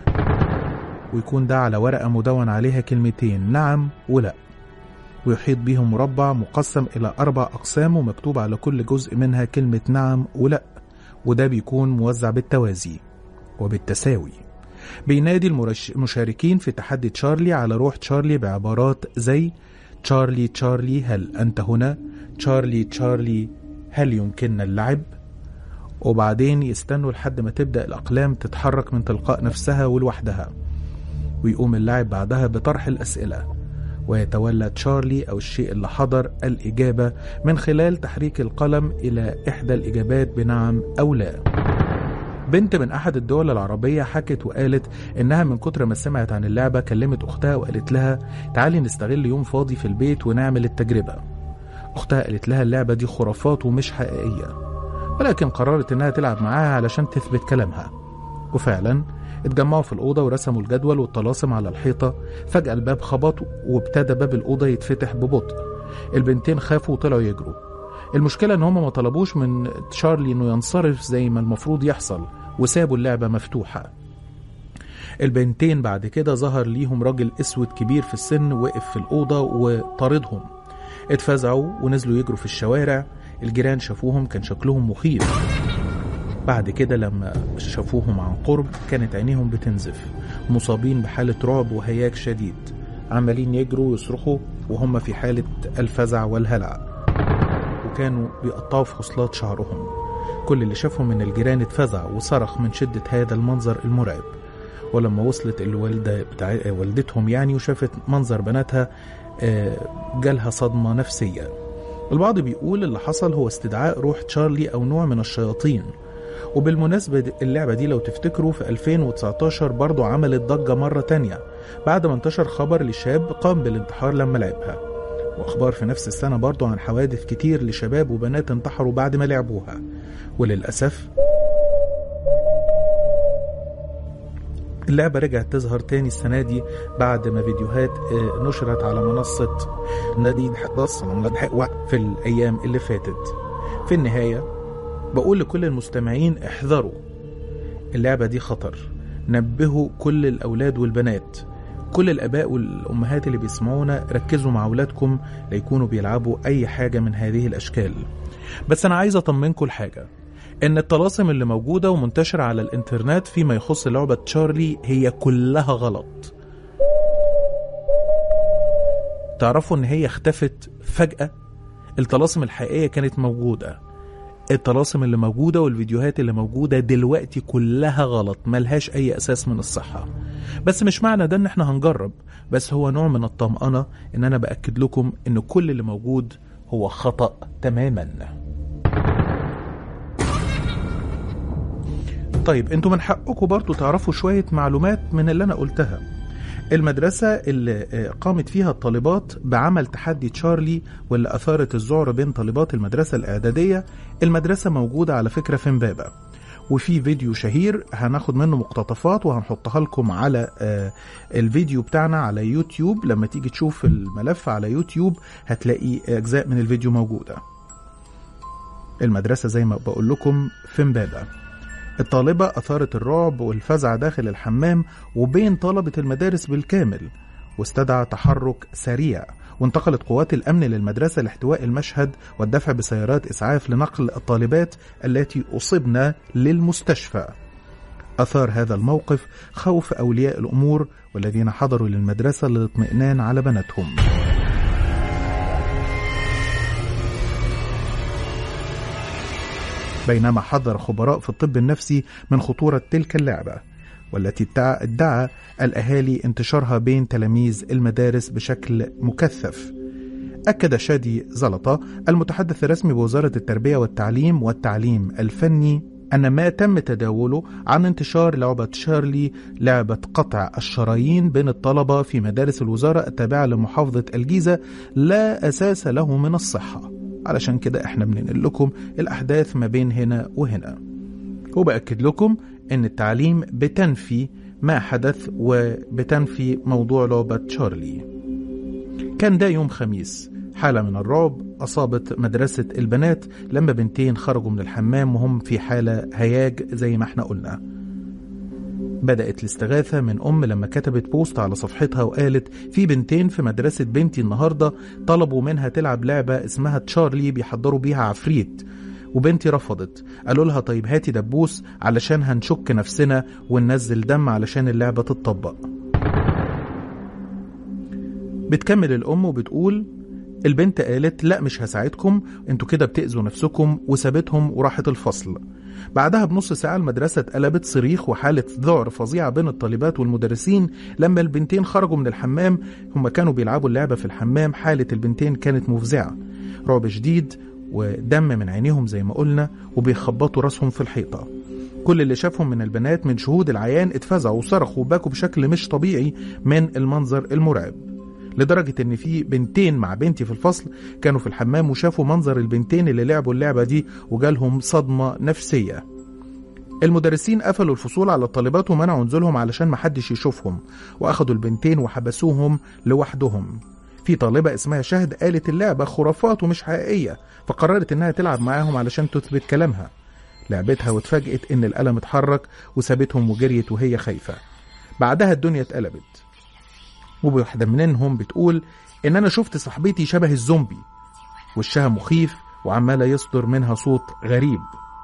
ويكون ده على ورقة مدون عليها كلمتين نعم ولا ويحيط بيهم مربع مقسم إلى أربع أقسام ومكتوب على كل جزء منها كلمة نعم ولا وده بيكون موزع بالتوازي وبالتساوي بينادي المرش- المشاركين في تحدي تشارلي على روح تشارلي بعبارات زي تشارلي تشارلي هل أنت هنا؟ تشارلي تشارلي هل يمكننا اللعب؟ وبعدين يستنوا لحد ما تبدأ الأقلام تتحرك من تلقاء نفسها ولوحدها ويقوم اللاعب بعدها بطرح الأسئلة ويتولى تشارلي أو الشيء اللي حضر الإجابة من خلال تحريك القلم إلى إحدى الإجابات بنعم أو لا بنت من أحد الدول العربية حكت وقالت إنها من كتر ما سمعت عن اللعبة كلمت أختها وقالت لها تعالي نستغل يوم فاضي في البيت ونعمل التجربة أختها قالت لها اللعبة دي خرافات ومش حقيقية ولكن قررت إنها تلعب معاها علشان تثبت كلامها وفعلا اتجمعوا في الأوضة ورسموا الجدول والطلاسم على الحيطة فجأة الباب خبط وابتدى باب الأوضة يتفتح ببطء البنتين خافوا وطلعوا يجروا المشكلة إن هما ما طلبوش من تشارلي إنه ينصرف زي ما المفروض يحصل وسابوا اللعبة مفتوحة البنتين بعد كده ظهر ليهم راجل اسود كبير في السن وقف في الأوضة وطاردهم اتفزعوا ونزلوا يجروا في الشوارع الجيران شافوهم كان شكلهم مخيف بعد كده لما شافوهم عن قرب كانت عينيهم بتنزف مصابين بحالة رعب وهياج شديد عمالين يجروا ويصرخوا وهم في حالة الفزع والهلع وكانوا بيقطعوا في خصلات شعرهم كل اللي شافهم من الجيران اتفزع وصرخ من شدة هذا المنظر المرعب ولما وصلت الوالدة بتاع والدتهم يعني وشافت منظر بناتها آه، جالها صدمة نفسية البعض بيقول اللي حصل هو استدعاء روح تشارلي أو نوع من الشياطين وبالمناسبة دي- اللعبة دي لو تفتكروا في 2019 برضو عملت ضجة مرة تانية بعد ما انتشر خبر لشاب قام بالانتحار لما لعبها وأخبار في نفس السنة برضو عن حوادث كتير لشباب وبنات انتحروا بعد ما لعبوها وللأسف اللعبة رجعت تظهر تاني السنة دي بعد ما فيديوهات آه، نشرت على منصة نادي بص في الأيام اللي فاتت في النهاية بقول لكل المستمعين احذروا اللعبة دي خطر نبهوا كل الأولاد والبنات كل الآباء والأمهات اللي بيسمعونا ركزوا مع أولادكم ليكونوا بيلعبوا أي حاجة من هذه الأشكال بس أنا عايز أطمنكم لحاجة إن الطلاسم اللي موجودة ومنتشرة على الإنترنت فيما يخص لعبة تشارلي هي كلها غلط تعرفوا إن هي اختفت فجأة الطلاسم الحقيقية كانت موجودة الطلاسم اللي موجودة والفيديوهات اللي موجودة دلوقتي كلها غلط ملهاش أي أساس من الصحة بس مش معنى ده إن إحنا هنجرب بس هو نوع من الطمأنة إن أنا بأكد لكم إن كل اللي موجود هو خطأ تماما طيب انتوا من حقكم برضو تعرفوا شوية معلومات من اللي أنا قلتها المدرسة اللي آه، قامت فيها الطالبات بعمل تحدي تشارلي واللي أثارت الذعر بين طالبات المدرسة الإعدادية المدرسة موجودة على فكرة في امبابة وفي فيديو شهير هناخد منه مقتطفات وهنحطها لكم على آه، الفيديو بتاعنا على يوتيوب لما تيجي تشوف الملف على يوتيوب هتلاقي أجزاء من الفيديو موجودة المدرسة زي ما بقول لكم في امبابة الطالبة أثارت الرعب والفزع داخل الحمام وبين طلبة المدارس بالكامل واستدعى تحرك سريع وانتقلت قوات الأمن للمدرسة لاحتواء المشهد والدفع بسيارات إسعاف لنقل الطالبات التي أصبن للمستشفى أثار هذا الموقف خوف أولياء الأمور والذين حضروا للمدرسة للاطمئنان على بناتهم بينما حذر خبراء في الطب النفسي من خطورة تلك اللعبة والتي ادعى, ادعى الأهالي انتشارها بين تلاميذ المدارس بشكل مكثف أكد شادي زلطة المتحدث الرسمي بوزارة التربية والتعليم والتعليم الفني أن ما تم تداوله عن انتشار لعبة شارلي لعبة قطع الشرايين بين الطلبة في مدارس الوزارة التابعة لمحافظة الجيزة لا أساس له من الصحة علشان كده احنا بننقل لكم الأحداث ما بين هنا وهنا وبأكد لكم أن التعليم بتنفي ما حدث وبتنفي موضوع لعبة شارلي كان ده يوم خميس حالة من الرعب أصابت مدرسة البنات لما بنتين خرجوا من الحمام وهم في حالة هياج زي ما احنا قلنا بدأت الاستغاثة من أم لما كتبت بوست على صفحتها وقالت في بنتين في مدرسة بنتي النهاردة طلبوا منها تلعب لعبة اسمها تشارلي بيحضروا بيها عفريت وبنتي رفضت قالوا لها طيب هاتي دبوس علشان هنشك نفسنا وننزل دم علشان اللعبة تتطبق بتكمل الأم وبتقول البنت قالت لا مش هساعدكم انتوا كده بتأذوا نفسكم وسابتهم وراحت الفصل بعدها بنص ساعة المدرسة اتقلبت صريخ وحالة ذعر فظيعة بين الطالبات والمدرسين لما البنتين خرجوا من الحمام هم كانوا بيلعبوا اللعبة في الحمام حالة البنتين كانت مفزعة رعب شديد ودم من عينيهم زي ما قلنا وبيخبطوا راسهم في الحيطة كل اللي شافهم من البنات من شهود العيان اتفزعوا وصرخوا وباكوا بشكل مش طبيعي من المنظر المرعب لدرجة إن في بنتين مع بنتي في الفصل كانوا في الحمام وشافوا منظر البنتين اللي لعبوا اللعبة دي وجالهم صدمة نفسية المدرسين قفلوا الفصول على الطالبات ومنعوا نزولهم علشان محدش يشوفهم وأخدوا البنتين وحبسوهم لوحدهم في طالبة اسمها شهد قالت اللعبة خرافات ومش حقيقية فقررت إنها تلعب معاهم علشان تثبت كلامها لعبتها واتفاجئت إن القلم اتحرك وسابتهم وجريت وهي خايفة بعدها الدنيا اتقلبت وواحدة منهم بتقول إن أنا شفت صاحبتي شبه الزومبي وشها مخيف وعمالة يصدر منها صوت غريب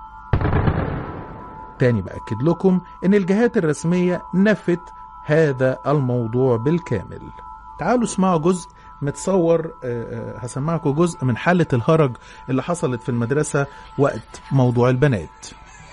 تاني بأكد لكم إن الجهات الرسمية نفت هذا الموضوع بالكامل تعالوا اسمعوا جزء متصور آه، آه، هسمعكم جزء من حالة الهرج اللي حصلت في المدرسة وقت موضوع البنات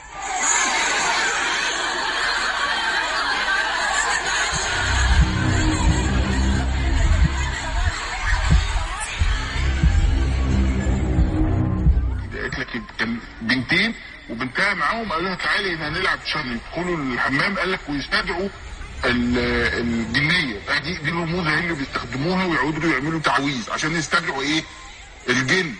قالت لك كان بنتين وبنتها معاهم قالوا لها تعالي هنا هنلعب شر يدخلوا الحمام قال لك ويستدعوا ال- الجنيه بقى دي دي الرموز هي اللي بيستخدموها ويقعدوا يعملوا تعويذ عشان يستدعوا ايه؟ الجن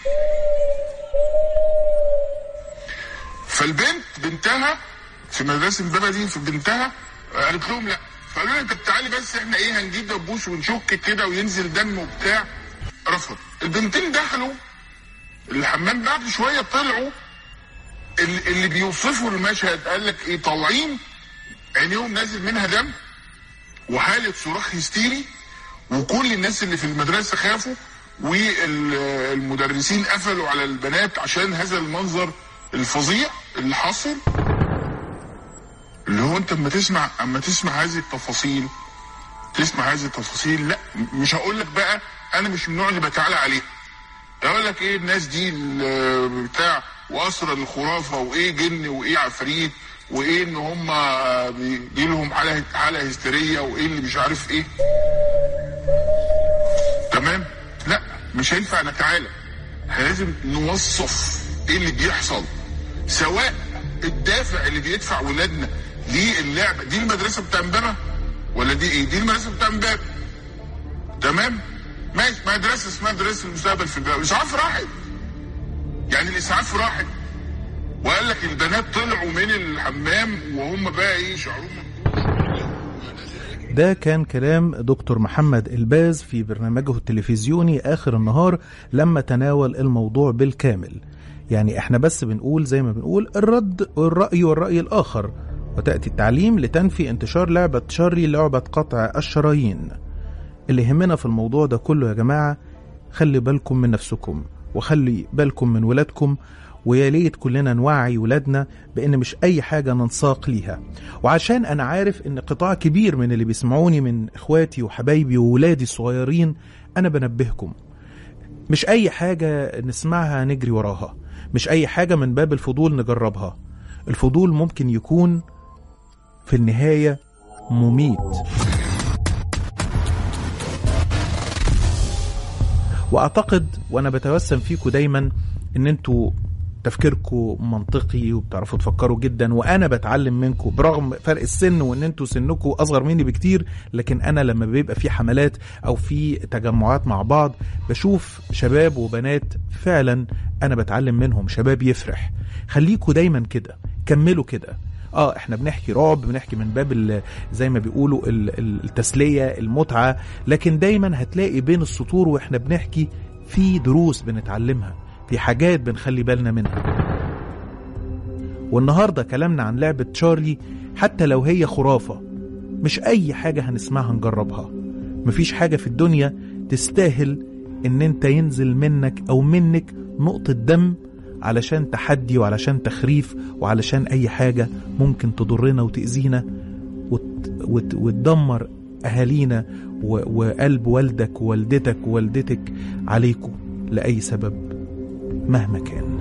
فالبنت بنتها في مدرسه امبابه دي في بنتها قالت لهم لا فقالوا لها انت تعالي بس احنا ايه هنجيب دبوس ونشك كده وينزل دم وبتاع رفض البنتين دخلوا الحمام بعد شويه طلعوا اللي, اللي بيوصفوا المشهد قال لك ايه طالعين عينيهم نازل منها دم وحاله صراخ هستيري وكل الناس اللي في المدرسه خافوا والمدرسين قفلوا على البنات عشان هذا المنظر الفظيع اللي حصل اللي هو انت اما تسمع اما تسمع هذه التفاصيل تسمع هذه التفاصيل لا مش هقول لك بقى انا مش من النوع اللي بتعالى عليه يقول لك ايه الناس دي ال- بتاع واسرى الخرافه وايه جن وايه عفريت وايه ان هم بيجي لهم حاله حاله هستيريه وايه اللي مش عارف ايه تمام لا مش هينفع نتعالى احنا لازم نوصف ايه اللي بيحصل سواء الدافع اللي بيدفع ولادنا للعبه دي المدرسه بتاع امبابه ولا دي ايه دي المدرسه بتاع امبابه تمام ماشي مدرسه اسمها مدرسه المستقبل في البلد الاسعاف راحت يعني الاسعاف راحت وقال لك البنات طلعوا من الحمام وهم بقى ايه شعرهم ده كان كلام دكتور محمد الباز في برنامجه التلفزيوني آخر النهار لما تناول الموضوع بالكامل يعني احنا بس بنقول زي ما بنقول الرد والرأي والرأي الآخر وتأتي التعليم لتنفي انتشار لعبة شارلي لعبة قطع الشرايين اللي يهمنا في الموضوع ده كله يا جماعة خلي بالكم من نفسكم وخلي بالكم من ولادكم ويا ليت كلنا نوعي ولادنا بان مش اي حاجه ننساق ليها وعشان انا عارف ان قطاع كبير من اللي بيسمعوني من اخواتي وحبايبي وولادي الصغيرين انا بنبهكم مش اي حاجه نسمعها نجري وراها مش اي حاجه من باب الفضول نجربها الفضول ممكن يكون في النهايه مميت واعتقد وانا بتوسم فيكم دايما ان انتوا تفكيركم منطقي وبتعرفوا تفكروا جدا وانا بتعلم منكم برغم فرق السن وان انتوا سنكم اصغر مني بكتير لكن انا لما بيبقى في حملات او في تجمعات مع بعض بشوف شباب وبنات فعلا انا بتعلم منهم شباب يفرح خليكوا دايما كده كملوا كده اه احنا بنحكي رعب بنحكي من باب ال- زي ما بيقولوا ال- ال- التسليه المتعه لكن دايما هتلاقي بين السطور واحنا بنحكي في دروس بنتعلمها في حاجات بنخلي بالنا منها والنهارده كلامنا عن لعبه تشارلي حتى لو هي خرافه مش اي حاجه هنسمعها نجربها مفيش حاجه في الدنيا تستاهل ان انت ينزل منك او منك نقطه دم علشان تحدي وعلشان تخريف وعلشان اي حاجه ممكن تضرنا وتاذينا وت... وت... وتدمر اهالينا و... وقلب والدك ووالدتك ووالدتك عليكم لاي سبب مهما كان